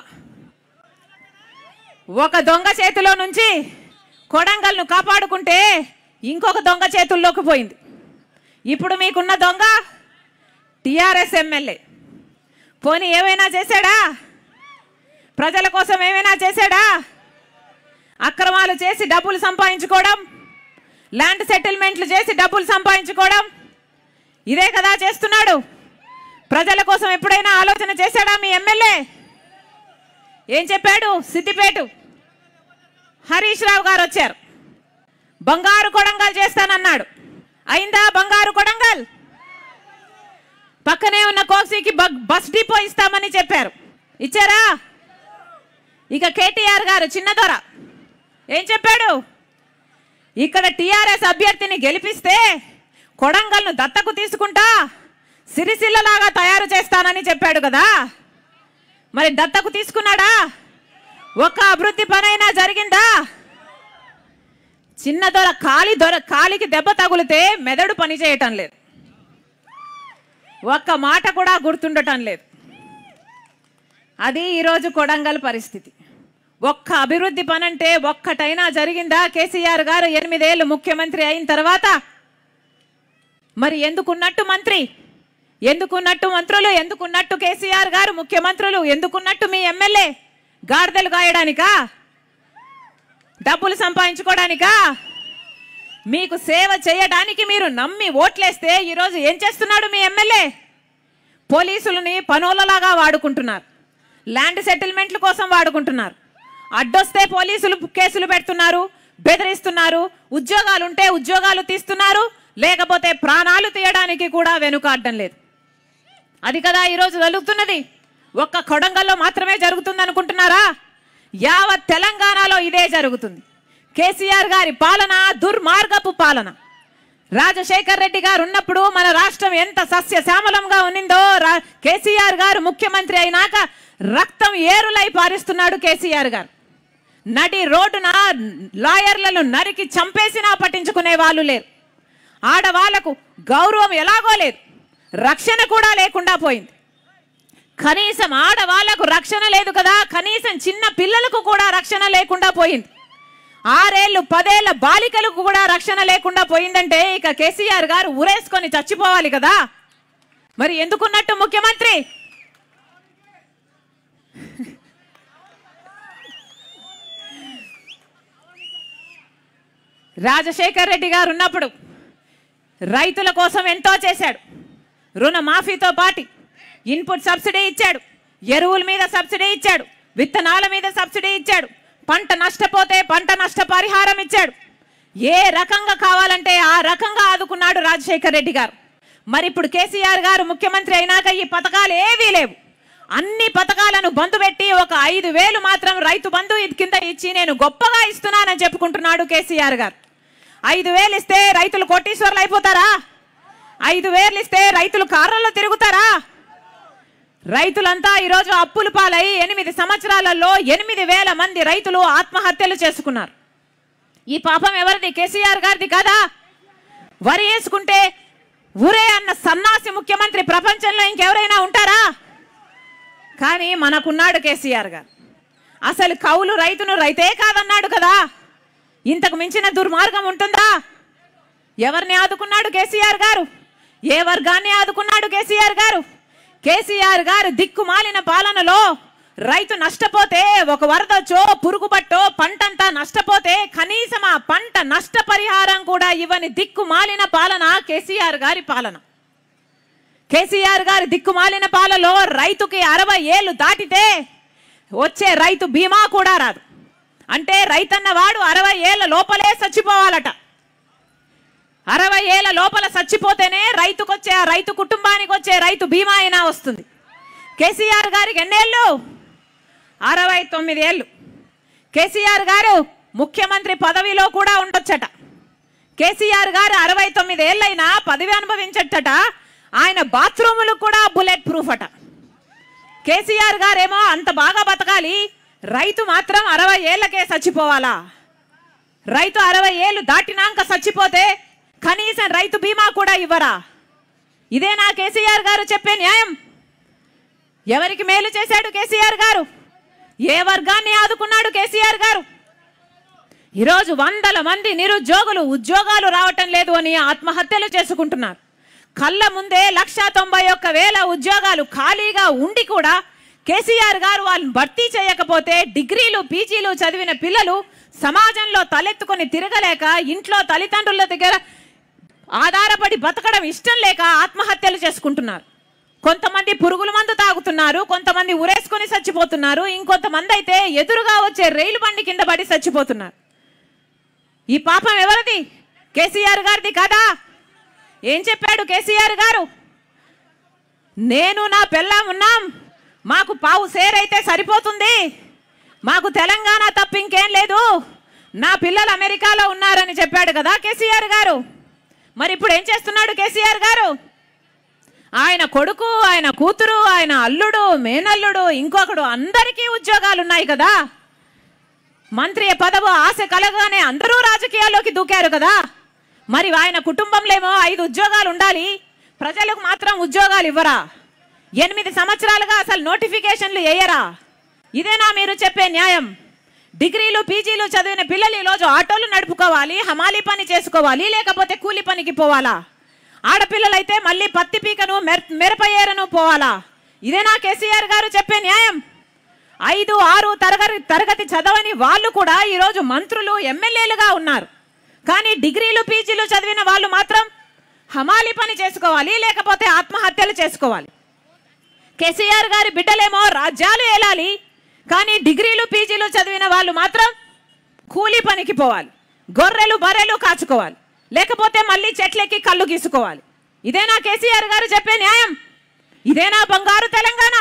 ఒక దొంగ చేతిలో నుంచి కొడంగల్ను కాపాడుకుంటే ఇంకొక దొంగ చేతుల్లోకి పోయింది ఇప్పుడు మీకున్న దొంగ టిఆర్ఎస్ ఎమ్మెల్యే పోనీ ఏమైనా చేశాడా ప్రజల కోసం ఏమైనా చేశాడా అక్రమాలు చేసి డబ్బులు సంపాదించుకోవడం ల్యాండ్ సెటిల్మెంట్లు చేసి డబ్బులు సంపాదించుకోవడం ఇదే కదా చేస్తున్నాడు ప్రజల కోసం ఎప్పుడైనా ఆలోచన చేశాడా మీ ఎమ్మెల్యే ఏం చెప్పాడు సిద్దిపేట హరీష్ రావు గారు వచ్చారు బంగారు కొడంగల్ చేస్తానన్నాడు అయిందా బంగారు కొడంగల్ పక్కనే ఉన్న కోక్సీకి బ- బస్ డిపో ఇస్తామని చెప్పారు ఇచ్చారా ఇక కేటీఆర్ గారు చిన్నదొర ఏం చెప్పాడు ఇక్కడ టిఆర్ఎస్ అభ్యర్థిని గెలిపిస్తే కొడంగల్ను దత్తకు తీసుకుంటా సిరిసిల్లలాగా తయారు చేస్తానని చెప్పాడు కదా మరి దత్తకు తీసుకున్నాడా ఒక్క అభివృద్ధి పనైనా జరిగిందా చిన్న దొర కాలి దొర కాలికి దెబ్బ తగులితే మెదడు పని చేయటం లేదు ఒక్క మాట కూడా గుర్తుండటం లేదు అది ఈరోజు కొడంగల్ పరిస్థితి ఒక్క అభివృద్ధి పనంటే ఒక్కటైనా జరిగిందా కేసీఆర్ గారు ఎనిమిదేళ్ళు ముఖ్యమంత్రి అయిన తర్వాత మరి ఎందుకున్నట్టు మంత్రి ఎందుకున్నట్టు మంత్రులు ఎందుకున్నట్టు కేసీఆర్ గారు ముఖ్యమంత్రులు ఎందుకున్నట్టు మీ ఎమ్మెల్యే గాడిదలు గాయడానికా డబ్బులు సంపాదించుకోవడానికా మీకు సేవ చేయడానికి మీరు నమ్మి ఓట్లేస్తే ఈరోజు ఏం చేస్తున్నాడు మీ ఎమ్మెల్యే పోలీసులని పనోళ్ళలాగా వాడుకుంటున్నారు ల్యాండ్ సెటిల్మెంట్ల కోసం వాడుకుంటున్నారు అడ్డొస్తే పోలీసులు కేసులు పెడుతున్నారు బెదిరిస్తున్నారు ఉద్యోగాలు ఉంటే ఉద్యోగాలు తీస్తున్నారు లేకపోతే ప్రాణాలు తీయడానికి కూడా వెనుకాడడం లేదు అది కదా ఈరోజు జరుగుతున్నది ఒక్క కొడంగల్లో మాత్రమే జరుగుతుంది అనుకుంటున్నారా యావత్ తెలంగాణలో ఇదే జరుగుతుంది కేసీఆర్ గారి పాలన దుర్మార్గపు పాలన రాజశేఖర్ రెడ్డి గారు ఉన్నప్పుడు మన రాష్ట్రం ఎంత సస్యశ్యామలంగా ఉన్నిందో రా- కేసీఆర్ గారు ముఖ్యమంత్రి అయినాక రక్తం ఏరులై పారిస్తున్నాడు కేసీఆర్ గారు నడి రోడ్డున లాయర్లను నరికి చంపేసినా పట్టించుకునే వాళ్ళు లేరు ఆడవాళ్లకు గౌరవం ఎలాగో లేదు రక్షణ కూడా లేకుండా పోయింది కనీసం ఆడవాళ్లకు రక్షణ లేదు కదా కనీసం చిన్న పిల్లలకు కూడా రక్షణ లేకుండా పోయింది ఆరేళ్లు పదేళ్ల బాలికలకు కూడా రక్షణ లేకుండా పోయిందంటే ఇక కేసీఆర్ గారు ఉరేసుకొని చచ్చిపోవాలి కదా మరి ఎందుకున్నట్టు ముఖ్యమంత్రి రాజశేఖర్ రెడ్డి గారు ఉన్నప్పుడు రైతుల కోసం ఎంతో చేశాడు రుణమాఫీతో పాటి ఇన్పుట్ సబ్సిడీ ఇచ్చాడు ఎరువుల మీద సబ్సిడీ ఇచ్చాడు విత్తనాల మీద సబ్సిడీ ఇచ్చాడు పంట నష్టపోతే పంట నష్ట పరిహారం ఇచ్చాడు ఏ రకంగా కావాలంటే ఆ రకంగా ఆదుకున్నాడు రాజశేఖర్ రెడ్డి గారు మరి ఇప్పుడు కేసీఆర్ గారు ముఖ్యమంత్రి అయినాక ఈ పథకాలు ఏవీ లేవు అన్ని పథకాలను బంధు పెట్టి ఒక ఐదు వేలు మాత్రం రైతు బంధు ఇది కింద ఇచ్చి నేను గొప్పగా ఇస్తున్నానని చెప్పుకుంటున్నాడు కేసీఆర్ గారు ఐదు వేలు ఇస్తే రైతులు కోటీశ్వర్లు అయిపోతారా ఐదు వేలు ఇస్తే రైతులు కార్లలో తిరుగుతారా రైతులంతా ఈరోజు అప్పులు పాలై ఎనిమిది సంవత్సరాలలో ఎనిమిది వేల మంది రైతులు ఆత్మహత్యలు చేసుకున్నారు ఈ పాపం ఎవరిది కేసీఆర్ గారిది కాదా వరి వేసుకుంటే ఊరే అన్న సన్నాసి ముఖ్యమంత్రి ప్రపంచంలో ఇంకెవరైనా ఉంటారా కానీ మనకున్నాడు కేసీఆర్ గారు అసలు కౌలు రైతును రైతే కాదన్నాడు కదా ఇంతకు మించిన దుర్మార్గం ఉంటుందా ఎవరిని ఆదుకున్నాడు కేసీఆర్ గారు ఏ వర్గాన్ని ఆదుకున్నాడు కేసీఆర్ గారు కేసీఆర్ గారు దిక్కుమాలిన పాలనలో రైతు నష్టపోతే ఒక వరదొచ్చో పురుగుబట్టో పంటంతా నష్టపోతే కనీసం ఆ పంట నష్టపరిహారం కూడా ఇవ్వని దిక్కుమాలిన పాలన కేసీఆర్ గారి పాలన కేసీఆర్ గారి దిక్కుమాలిన పాలలో రైతుకి అరవై ఏళ్ళు దాటితే వచ్చే రైతు బీమా కూడా రాదు అంటే రైతన్న వాడు అరవై ఏళ్ళ లోపలే చచ్చిపోవాలట అరవై ఏళ్ళ లోపల చచ్చిపోతేనే రైతుకొచ్చే ఆ రైతు కుటుంబానికి వచ్చే రైతు బీమా అయినా వస్తుంది కేసీఆర్ గారికి ఎన్నేళ్ళు అరవై తొమ్మిది ఏళ్ళు కేసీఆర్ గారు ముఖ్యమంత్రి పదవిలో కూడా ఉండొచ్చట కేసీఆర్ గారు అరవై తొమ్మిది ఏళ్ళైనా పదవి అనుభవించటట ఆయన బాత్రూములు కూడా బుల్లెట్ ప్రూఫ్ అట కేసీఆర్ గారేమో అంత బాగా బతకాలి రైతు మాత్రం అరవై ఏళ్ళకే చచ్చిపోవాలా రైతు అరవై ఏళ్ళు దాటినాక చచ్చిపోతే కనీసం రైతు బీమా కూడా ఇవ్వరా ఇదేనా కేసీఆర్ గారు చెప్పే న్యాయం ఎవరికి మేలు చేశాడు కేసీఆర్ గారు ఏ వర్గాన్ని ఆదుకున్నాడు కేసీఆర్ గారు ఈరోజు వందల మంది నిరుద్యోగులు ఉద్యోగాలు రావటం లేదు అని ఆత్మహత్యలు చేసుకుంటున్నారు కళ్ళ ముందే లక్ష తొంభై ఒక్క వేల ఉద్యోగాలు ఖాళీగా ఉండి కూడా కేసీఆర్ గారు వాళ్ళని భర్తీ చేయకపోతే డిగ్రీలు పీజీలు చదివిన పిల్లలు సమాజంలో తలెత్తుకొని తిరగలేక ఇంట్లో తల్లిదండ్రుల దగ్గర ఆధారపడి బతకడం ఇష్టం లేక ఆత్మహత్యలు చేసుకుంటున్నారు కొంతమంది పురుగుల మందు తాగుతున్నారు కొంతమంది ఉరేసుకొని చచ్చిపోతున్నారు ఇంకొంతమంది అయితే ఎదురుగా వచ్చే రైలు బండి కింద పడి చచ్చిపోతున్నారు ఈ పాపం ఎవరిది కేసీఆర్ గారిది కదా ఏం చెప్పాడు కేసీఆర్ గారు నేను నా పెళ్ళాం ఉన్నాం మాకు పావు సేరైతే సరిపోతుంది మాకు తెలంగాణ తప్ప ఇంకేం లేదు నా పిల్లలు అమెరికాలో ఉన్నారని చెప్పాడు కదా కేసీఆర్ గారు మరి ఇప్పుడు ఏం చేస్తున్నాడు కేసీఆర్ గారు ఆయన కొడుకు ఆయన కూతురు ఆయన అల్లుడు మేనల్లుడు ఇంకొకడు అందరికీ ఉద్యోగాలు ఉన్నాయి కదా మంత్రి పదవు ఆశ కలగానే అందరూ రాజకీయాల్లోకి దూకారు కదా మరి ఆయన కుటుంబంలో ఏమో ఐదు ఉద్యోగాలు ఉండాలి ప్రజలకు మాత్రం ఉద్యోగాలు ఇవ్వరా ఎనిమిది సంవత్సరాలుగా అసలు నోటిఫికేషన్లు వేయరా ఇదేనా మీరు చెప్పే న్యాయం డిగ్రీలు పీజీలు చదివిన పిల్లలు ఈరోజు ఆటోలు నడుపుకోవాలి హమాలీ పని చేసుకోవాలి లేకపోతే కూలి పనికి పోవాలా ఆడపిల్లలైతే మళ్ళీ పత్తి పీకను మెర మిరపయ్యేరను పోవాలా ఇదేనా కేసీఆర్ గారు చెప్పే న్యాయం ఐదు ఆరు తరగతి తరగతి చదవని వాళ్ళు కూడా ఈరోజు మంత్రులు ఎమ్మెల్యేలుగా ఉన్నారు కానీ డిగ్రీలు పీజీలు చదివిన వాళ్ళు మాత్రం హమాలి పని చేసుకోవాలి లేకపోతే ఆత్మహత్యలు చేసుకోవాలి కేసీఆర్ గారి బిడ్డలేమో రాజ్యాలు ఏలాలి కానీ డిగ్రీలు పీజీలు చదివిన వాళ్ళు మాత్రం కూలీ పనికి పోవాలి గొర్రెలు బర్రెలు కాచుకోవాలి లేకపోతే మళ్ళీ చెట్లెక్కి కళ్ళు గీసుకోవాలి ఇదేనా కేసీఆర్ గారు చెప్పే న్యాయం ఇదేనా బంగారు తెలంగాణ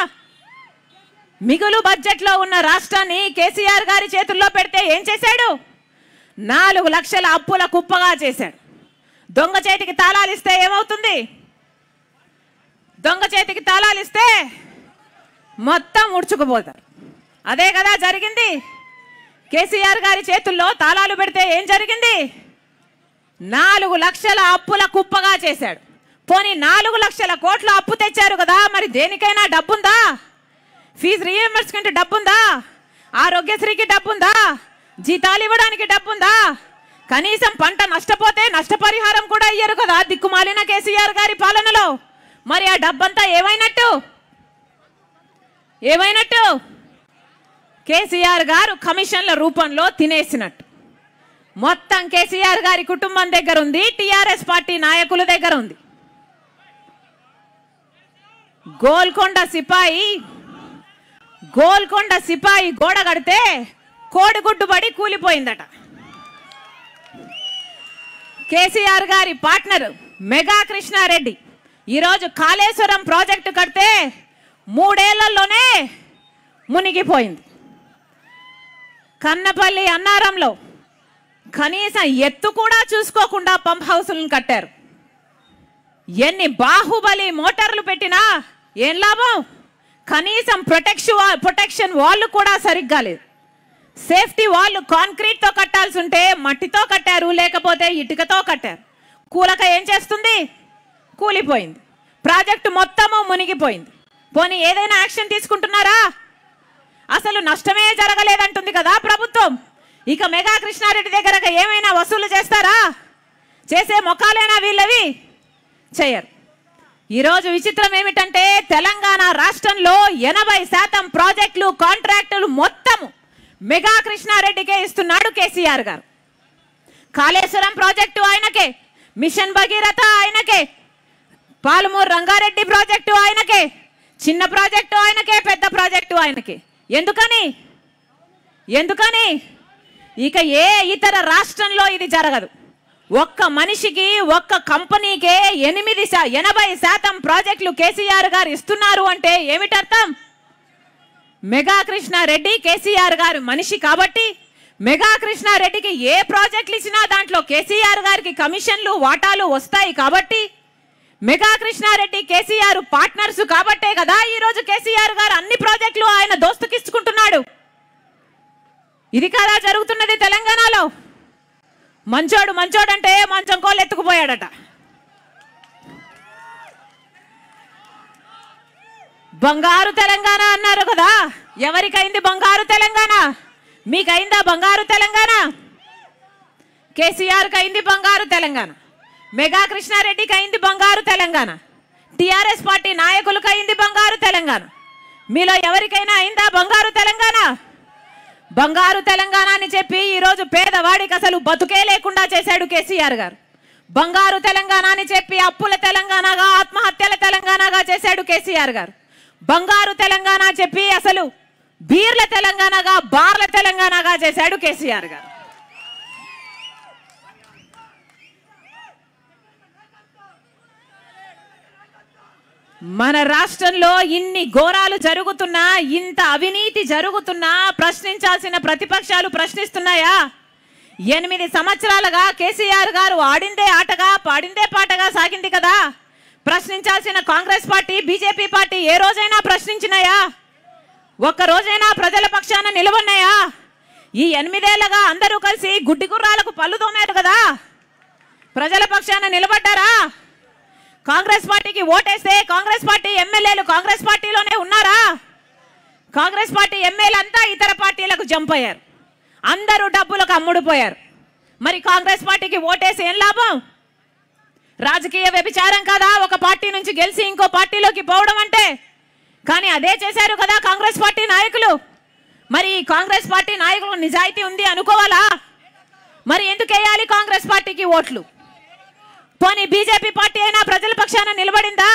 మిగులు బడ్జెట్లో ఉన్న రాష్ట్రాన్ని కేసీఆర్ గారి చేతుల్లో పెడితే ఏం చేశాడు నాలుగు లక్షల అప్పుల కుప్పగా చేశాడు దొంగ చేతికి తాళాలు ఇస్తే ఏమవుతుంది దొంగ చేతికి తాళాలు ఇస్తే మొత్తం ఉడ్చుకుపోతారు అదే కదా జరిగింది కేసీఆర్ గారి చేతుల్లో తాళాలు పెడితే ఏం జరిగింది నాలుగు లక్షల అప్పుల కుప్పగా చేశాడు పోనీ నాలుగు లక్షల కోట్ల అప్పు తెచ్చారు కదా మరి దేనికైనా డబ్బుందా ఫీజు రీఎంబర్స్మెంట్ డబ్బుందా ఆరోగ్యశ్రీకి డబ్బుందా జీతాలు ఇవ్వడానికి డబ్బుందా కనీసం పంట నష్టపోతే నష్టపరిహారం కూడా ఇయ్యరు కదా దిక్కుమాలిన కేసీఆర్ గారి పాలనలో మరి ఆ డబ్బంతా ఏమైనట్టు ఏమైనట్టు కేసీఆర్ గారు కమిషన్ల రూపంలో తినేసినట్టు మొత్తం కేసీఆర్ గారి కుటుంబం దగ్గర ఉంది టిఆర్ఎస్ పార్టీ నాయకుల దగ్గర ఉంది గోల్కొండ సిపాయి గోల్కొండ సిపాయి గోడ కడితే కోడిగుడ్డు పడి కూలిపోయిందట కేసీఆర్ గారి పార్ట్నర్ మెగా కృష్ణారెడ్డి ఈరోజు కాళేశ్వరం ప్రాజెక్టు కడితే మూడేళ్లలోనే మునిగిపోయింది కన్నపల్లి అన్నారంలో కనీసం ఎత్తు కూడా చూసుకోకుండా పంప్ హౌసులను కట్టారు ఎన్ని బాహుబలి మోటార్లు పెట్టినా ఏం లాభం కనీసం ప్రొటెక్షన్ ప్రొటెక్షన్ వాళ్ళు కూడా సరిగ్గా లేదు సేఫ్టీ వాళ్ళు కాంక్రీట్తో కట్టాల్సి ఉంటే మట్టితో కట్టారు లేకపోతే ఇటుకతో కట్టారు కూలక ఏం చేస్తుంది కూలిపోయింది ప్రాజెక్టు మొత్తము మునిగిపోయింది పోనీ ఏదైనా యాక్షన్ తీసుకుంటున్నారా అసలు నష్టమే జరగలేదంటుంది కదా ప్రభుత్వం ఇక మెగా కృష్ణారెడ్డి దగ్గర ఏమైనా వసూలు చేస్తారా చేసే మొక్కాలేనా వీళ్ళవి చేయరు ఈరోజు విచిత్రం ఏమిటంటే తెలంగాణ రాష్ట్రంలో ఎనభై శాతం ప్రాజెక్టులు కాంట్రాక్టులు మొత్తం మెగా కృష్ణారెడ్డికే ఇస్తున్నాడు కేసీఆర్ గారు కాళేశ్వరం ప్రాజెక్టు ఆయనకే మిషన్ భగీరథ ఆయనకే పాలమూరు రంగారెడ్డి ప్రాజెక్టు ఆయనకే చిన్న ప్రాజెక్టు ఆయనకే పెద్ద ప్రాజెక్టు ఆయనకే ఎందుకని ఎందుకని ఇక ఏ ఇతర రాష్ట్రంలో ఇది జరగదు ఒక్క మనిషికి ఒక్క కంపెనీకే ఎనిమిది శా ఎనభై శాతం ప్రాజెక్టులు కేసీఆర్ గారు ఇస్తున్నారు అంటే ఏమిటర్థం మెగా కృష్ణారెడ్డి కేసీఆర్ గారు మనిషి కాబట్టి మెగా కృష్ణారెడ్డికి ఏ ప్రాజెక్టులు ఇచ్చినా దాంట్లో కేసీఆర్ గారికి కమిషన్లు వాటాలు వస్తాయి కాబట్టి మెగా కృష్ణారెడ్డి కేసీఆర్ పార్ట్నర్స్ కాబట్టే కదా ఈ రోజు కేసీఆర్ గారు అన్ని ప్రాజెక్టులు ఆయన దోస్తుకి ఇచ్చుకుంటున్నాడు ఇది కదా జరుగుతున్నది తెలంగాణలో మంచోడు మంచోడంటే మంచం కోళ్ళు ఎత్తుకుపోయాడట బంగారు తెలంగాణ అన్నారు కదా ఎవరికైంది బంగారు తెలంగాణ మీకైందా బంగారు తెలంగాణ కేసీఆర్కి అయింది బంగారు తెలంగాణ మెగా కృష్ణారెడ్డికి అయింది బంగారు తెలంగాణ టిఆర్ఎస్ పార్టీ నాయకులకు అయింది బంగారు తెలంగాణ మీలో ఎవరికైనా అయిందా బంగారు తెలంగాణ బంగారు తెలంగాణ అని చెప్పి ఈరోజు పేదవాడికి అసలు బతుకే లేకుండా చేశాడు కేసీఆర్ గారు బంగారు తెలంగాణ అని చెప్పి అప్పుల తెలంగాణగా ఆత్మహత్యల తెలంగాణగా చేశాడు కేసీఆర్ గారు బంగారు తెలంగాణ చెప్పి అసలు బీర్ల తెలంగాణగా బార్ల తెలంగాణగా చేశాడు కేసీఆర్ గారు మన రాష్ట్రంలో ఇన్ని ఘోరాలు జరుగుతున్నా ఇంత అవినీతి జరుగుతున్నా ప్రశ్నించాల్సిన ప్రతిపక్షాలు ప్రశ్నిస్తున్నాయా ఎనిమిది సంవత్సరాలుగా కేసీఆర్ గారు ఆడిందే ఆటగా పాడిందే పాటగా సాగింది కదా ప్రశ్నించాల్సిన కాంగ్రెస్ పార్టీ బీజేపీ పార్టీ ఏ రోజైనా ప్రశ్నించినాయా ఒక్క రోజైనా ప్రజల పక్షాన నిలవన్నాయా ఈ ఎనిమిదేళ్లగా అందరూ కలిసి గుడ్డి గుర్రాలకు పళ్ళు తోమారు కదా ప్రజల పక్షాన నిలబడ్డారా కాంగ్రెస్ పార్టీకి ఓటేస్తే కాంగ్రెస్ పార్టీ ఎమ్మెల్యేలు కాంగ్రెస్ పార్టీలోనే ఉన్నారా కాంగ్రెస్ పార్టీ ఎమ్మెల్యేలు అంతా ఇతర పార్టీలకు జంప్ అయ్యారు అందరూ డబ్బులకు అమ్ముడుపోయారు మరి కాంగ్రెస్ పార్టీకి ఓటేసి ఏం లాభం రాజకీయ వ్యభిచారం కదా ఒక పార్టీ నుంచి గెలిచి ఇంకో పార్టీలోకి పోవడం అంటే కానీ అదే చేశారు కదా కాంగ్రెస్ పార్టీ నాయకులు మరి ఈ కాంగ్రెస్ పార్టీ నాయకులకు నిజాయితీ ఉంది అనుకోవాలా మరి ఎందుకు వేయాలి కాంగ్రెస్ పార్టీకి ఓట్లు పోనీ బీజేపీ పార్టీ అయినా ప్రజల పక్షాన నిలబడిందా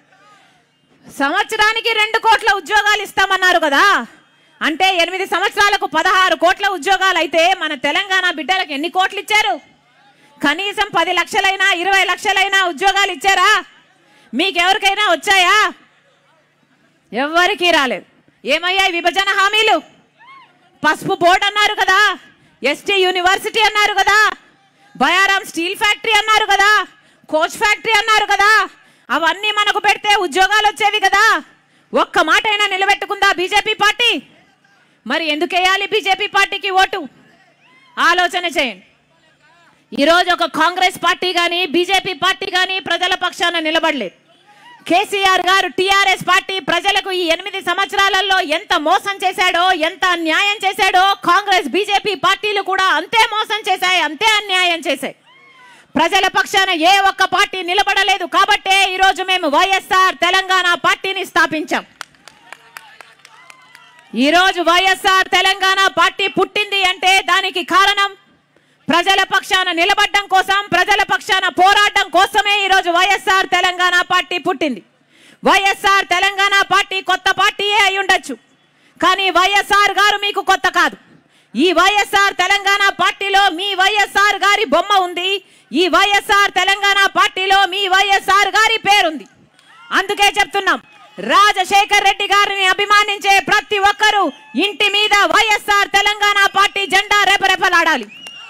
సంవత్సరానికి రెండు కోట్ల ఉద్యోగాలు ఇస్తామన్నారు కదా అంటే ఎనిమిది సంవత్సరాలకు పదహారు కోట్ల ఉద్యోగాలు అయితే మన తెలంగాణ బిడ్డలకు ఎన్ని కోట్లు ఇచ్చారు కనీసం పది లక్షలైనా ఇరవై లక్షలైనా ఉద్యోగాలు ఇచ్చారా మీకెవరికైనా వచ్చాయా ఎవ్వరికీ రాలేదు ఏమయ్యాయి విభజన హామీలు పసుపు బోర్డు అన్నారు కదా ఎస్టీ యూనివర్సిటీ అన్నారు కదా బయారాం స్టీల్ ఫ్యాక్టరీ అన్నారు కదా కోచ్ ఫ్యాక్టరీ అన్నారు కదా అవన్నీ మనకు పెడితే ఉద్యోగాలు వచ్చేవి కదా ఒక్క మాట అయినా నిలబెట్టుకుందా బీజేపీ పార్టీ మరి ఎందుకు వేయాలి బీజేపీ పార్టీకి ఓటు ఆలోచన చేయండి ఈరోజు ఒక కాంగ్రెస్ పార్టీ కానీ బీజేపీ పార్టీ కానీ ప్రజల పక్షాన నిలబడలేదు కేసీఆర్ గారు టీఆర్ఎస్ పార్టీ ప్రజలకు ఈ ఎనిమిది సంవత్సరాలలో ఎంత మోసం చేశాడో ఎంత అన్యాయం చేశాడో కాంగ్రెస్ బీజేపీ పార్టీలు కూడా అంతే మోసం చేశాయి అంతే అన్యాయం చేశాయి ప్రజల పక్షాన ఏ ఒక్క పార్టీ నిలబడలేదు కాబట్టే ఈరోజు మేము వైఎస్ఆర్ తెలంగాణ పార్టీని స్థాపించాం ఈరోజు వైఎస్ఆర్ తెలంగాణ పార్టీ పుట్టింది అంటే దానికి కారణం ప్రజల పక్షాన నిలబడడం కోసం ప్రజల పక్షాన పోరాటం కోసమే ఈరోజు వైఎస్ఆర్ తెలంగాణ పార్టీ పుట్టింది వైఎస్ఆర్ తెలంగాణ పార్టీ కొత్త పార్టీయే అయి ఉండొచ్చు కానీ వైఎస్ఆర్ గారు మీకు కొత్త కాదు ఈ వైఎస్ఆర్ తెలంగాణ పార్టీలో మీ వైఎస్ఆర్ గారి బొమ్మ ఉంది ఈ వైఎస్ఆర్ తెలంగాణ పార్టీలో మీ వైఎస్ఆర్ గారి పేరుంది అందుకే చెప్తున్నాం రాజశేఖర్ రెడ్డి గారిని అభిమానించే ప్రతి ఒక్కరూ ఇంటి మీద వైఎస్ఆర్ తెలంగాణ పార్టీ జెండా రెపరెపలాడాలి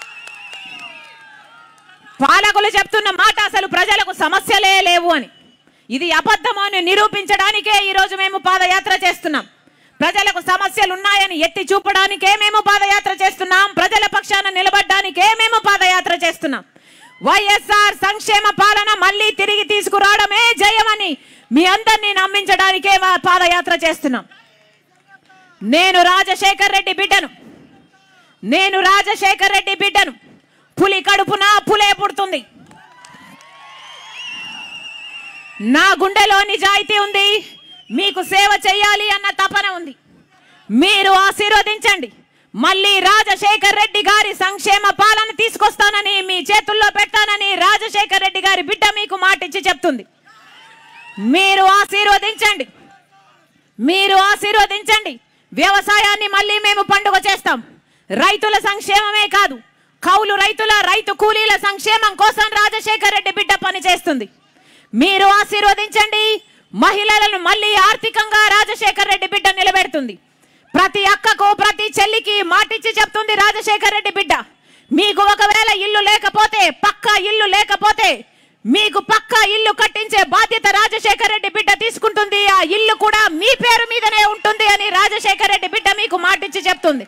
పాలకులు చెప్తున్న మాట అసలు ప్రజలకు సమస్యలే లేవు అని ఇది అబద్ధము అని నిరూపించడానికే ఈరోజు మేము పాదయాత్ర చేస్తున్నాం ప్రజలకు సమస్యలు ఉన్నాయని ఎత్తి చూపడానికే మేము పాదయాత్ర చేస్తున్నాం ప్రజల పక్షాన నిలబడడానికే మేము పాదయాత్ర చేస్తున్నాం వైఎస్ఆర్ సంక్షేమ పాలన మళ్ళీ తిరిగి తీసుకురావడమే జయమని మీ అందరినీ నమ్మించడానికే మా పాదయాత్ర చేస్తున్నాం నేను రాజశేఖర్ రెడ్డి బిడ్డను నేను రాజశేఖర్ రెడ్డి బిడ్డను పులి కడుపున పులే పుడుతుంది నా గుండెలో నిజాయితీ ఉంది మీకు సేవ చేయాలి అన్న తపన ఉంది మీరు ఆశీర్వదించండి మళ్ళీ రాజశేఖర్ రెడ్డి గారి సంక్షేమ పాలన తీసుకొస్తానని మీ చేతుల్లో పెడతానని రాజశేఖర్ రెడ్డి గారి బిడ్డ మీకు మాటిచ్చి చెప్తుంది మీరు ఆశీర్వదించండి మీరు ఆశీర్వదించండి వ్యవసాయాన్ని మళ్ళీ మేము పండుగ చేస్తాం రైతుల సంక్షేమమే కాదు కౌలు రైతుల రైతు కూలీల సంక్షేమం కోసం రాజశేఖర్ రెడ్డి బిడ్డ పనిచేస్తుంది మీరు ఆశీర్వదించండి మహిళలను మళ్ళీ ఆర్థికంగా రాజశేఖర్ రెడ్డి బిడ్డ నిలబెడుతుంది ప్రతి అక్కకు ప్రతి చెల్లికి మాటిచ్చి చెప్తుంది రాజశేఖర్ రెడ్డి బిడ్డ మీకు ఒకవేళ ఇల్లు లేకపోతే పక్కా ఇల్లు లేకపోతే మీకు పక్కా ఇల్లు కట్టించే బాధ్యత రాజశేఖర్ రెడ్డి బిడ్డ తీసుకుంటుంది ఆ ఇల్లు కూడా మీ పేరు మీదనే ఉంటుంది అని రాజశేఖర్ రెడ్డి బిడ్డ మీకు మాటిచ్చి చెప్తుంది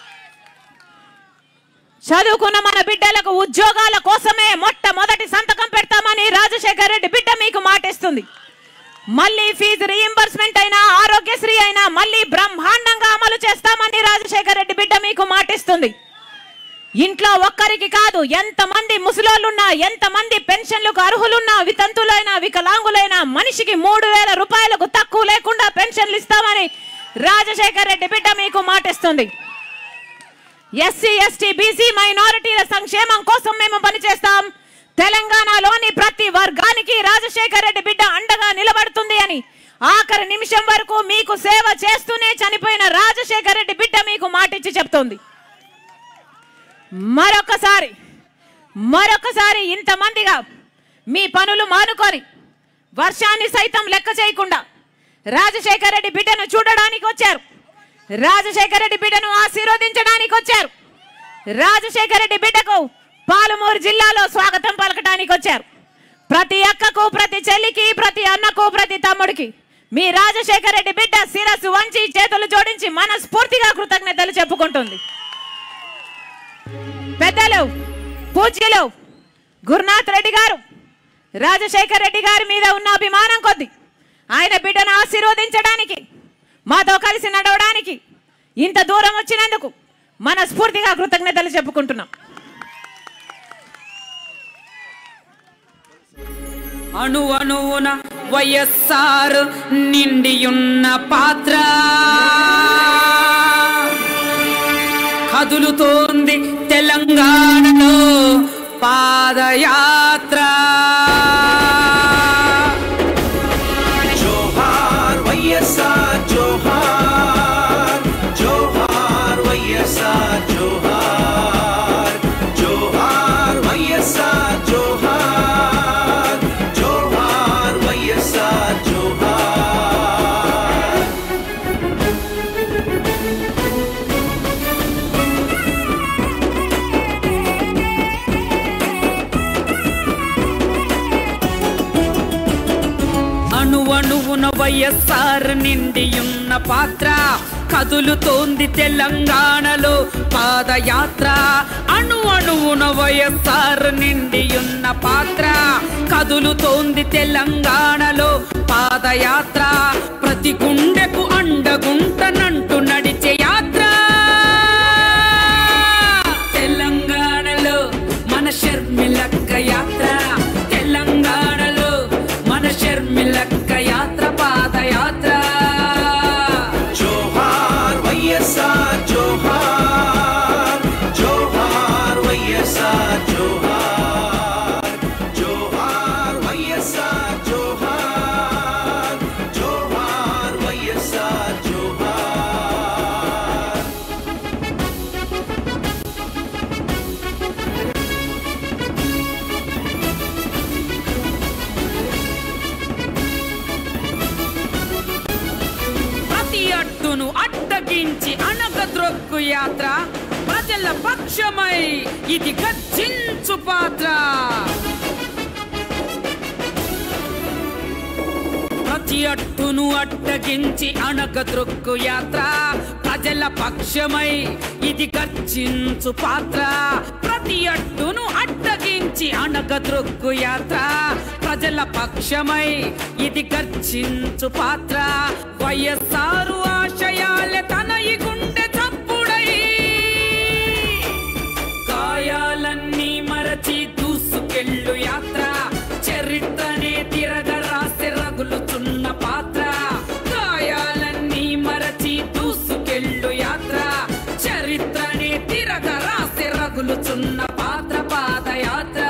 చదువుకున్న మన బిడ్డలకు ఉద్యోగాల కోసమే మొట్టమొదటి సంతకం పెడతామని రాజశేఖర్ రెడ్డి బిడ్డ మీకు మాటిస్తుంది మళ్ళీ ఫీజు రీయింబర్స్మెంట్ అయినా ఆరోగ్యశ్రీ అయినా మళ్ళీ బ్రహ్మాండంగా అమలు చేస్తామని రాజశేఖర్ రెడ్డి బిడ్డ మీకు మాటిస్తుంది ఇంట్లో ఒక్కరికి కాదు ఎంతమంది ముసలోళ్ళున్నా ఎంతమంది పెన్షన్లకు అర్హులున్నా వితంతులైనా వికలాంగులైనా మనిషికి మూడు వేల రూపాయలకు తక్కువ లేకుండా పెన్షన్లు ఇస్తామని రాజశేఖర్ రెడ్డి బిడ్డ మీకు మాటిస్తుంది ఎస్సీ ఎస్టీ బీసీ మైనారిటీల సంక్షేమం కోసం మేము పనిచేస్తాం తెలంగాణలోని ప్రతి వర్గానికి రాజశేఖర్ రెడ్డి బిడ్డ అండగా నిలబడుతుంది అని ఆఖరి నిమిషం వరకు మీకు సేవ చేస్తూనే చనిపోయిన రాజశేఖర్ రెడ్డి బిడ్డ మీకు మాటిచ్చి చెప్తోంది మరొకసారి మరొకసారి ఇంతమందిగా మీ పనులు మానుకొని వర్షాన్ని సైతం లెక్క చేయకుండా రాజశేఖర్ రెడ్డి బిడ్డను చూడడానికి వచ్చారు రాజశేఖర్ రెడ్డి బిడ్డను ఆశీర్వదించడానికి వచ్చారు రాజశేఖర్ రెడ్డి బిడ్డకు పాలమూరు జిల్లాలో స్వాగతం పలకటానికి వచ్చారు ప్రతి అక్కకు ప్రతి చెల్లికి ప్రతి అన్నకు ప్రతి తమ్ముడికి మీ రాజశేఖర్ రెడ్డి బిడ్డ శిరస్సు వంచి చేతులు జోడించి మనస్ఫూర్తిగా కృతజ్ఞతలు చెప్పుకుంటుంది పెద్దలు పూజ్యులు గురునాథ్ రెడ్డి గారు రాజశేఖర్ రెడ్డి గారి మీద ఉన్న అభిమానం కొద్ది ఆయన బిడ్డను ఆశీర్వదించడానికి మాతో కలిసి నడవడానికి ఇంత దూరం వచ్చినందుకు మనస్ఫూర్తిగా కృతజ్ఞతలు చెప్పుకుంటున్నాం అణు అణువున వైఎస్ఆర్ నిండియున్న పాత్ర కదులుతోంది తెలంగాణలో పాదయాత్ర జోహార్ వైఎస్ఆర్ జోహార్ జోహార్ వైఎస్ఆర్ జోహార్ జోహార్ వైఎస్ఆర్ జోహార్ జోహార్ వైఎస్ఆర్ జోహార్ అణువణువున వైఎస్ఆర్ నిండియున్న పాత్ర కదులుతోంది తెలంగాణలో పాదయాత్ర అణు అణువున వైఎస్ఆర్ నిండియున్న పాత్ర కదులుతోంది తెలంగాణలో పాదయాత్ర ప్రతి గుండెకు అండగుంటనంటూ నడిచే యాత్ర తెలంగాణలో మన షర్మిలక్క యాత్ర తెలంగాణలో మన షర్మిలక్క యాత్ర పాదయాత్ర జోహార్ వైఎస్ఆర్ జోహార్ జోహార్ వైఎస్ఆర్ జోహార్ జోహార్ వైఎస్ఆర్ జోహార్ జోహార్ వైఎస్ఆర్ జోహార్ ప్రతి అడ్డును అడ్డగించి అనగద్రొక్కు యాత్ర ప్రజల పక్షమై ఇది గర్జించు పాత్ర ప్రతి అట్టును అడ్డగించి అణగద్రొక్కు యాత్ర ప్రజల పక్షమై ఇది గర్జించు పాత్ర ప్రతి అట్టును అడ్డగించి అణగద్రొక్కు యాత్ర ప్రజల పక్షమై ఇది గర్జించు పాత్ర వైఎస్ఆరు ఆశయాలే తన ఈ గుండె చప్పుడై గాయాలన్నీ మరచి దూసుకెళ్ళు యాత్ర చరిత్రనే తిరగ రాసి రగులుచున్న పాత్ర గాయాలన్నీ మరచి దూసుకెళ్ళు యాత్ర చరిత్రనే తిరగ రాసి రగులుచున్న పాత్ర పాదయాత్ర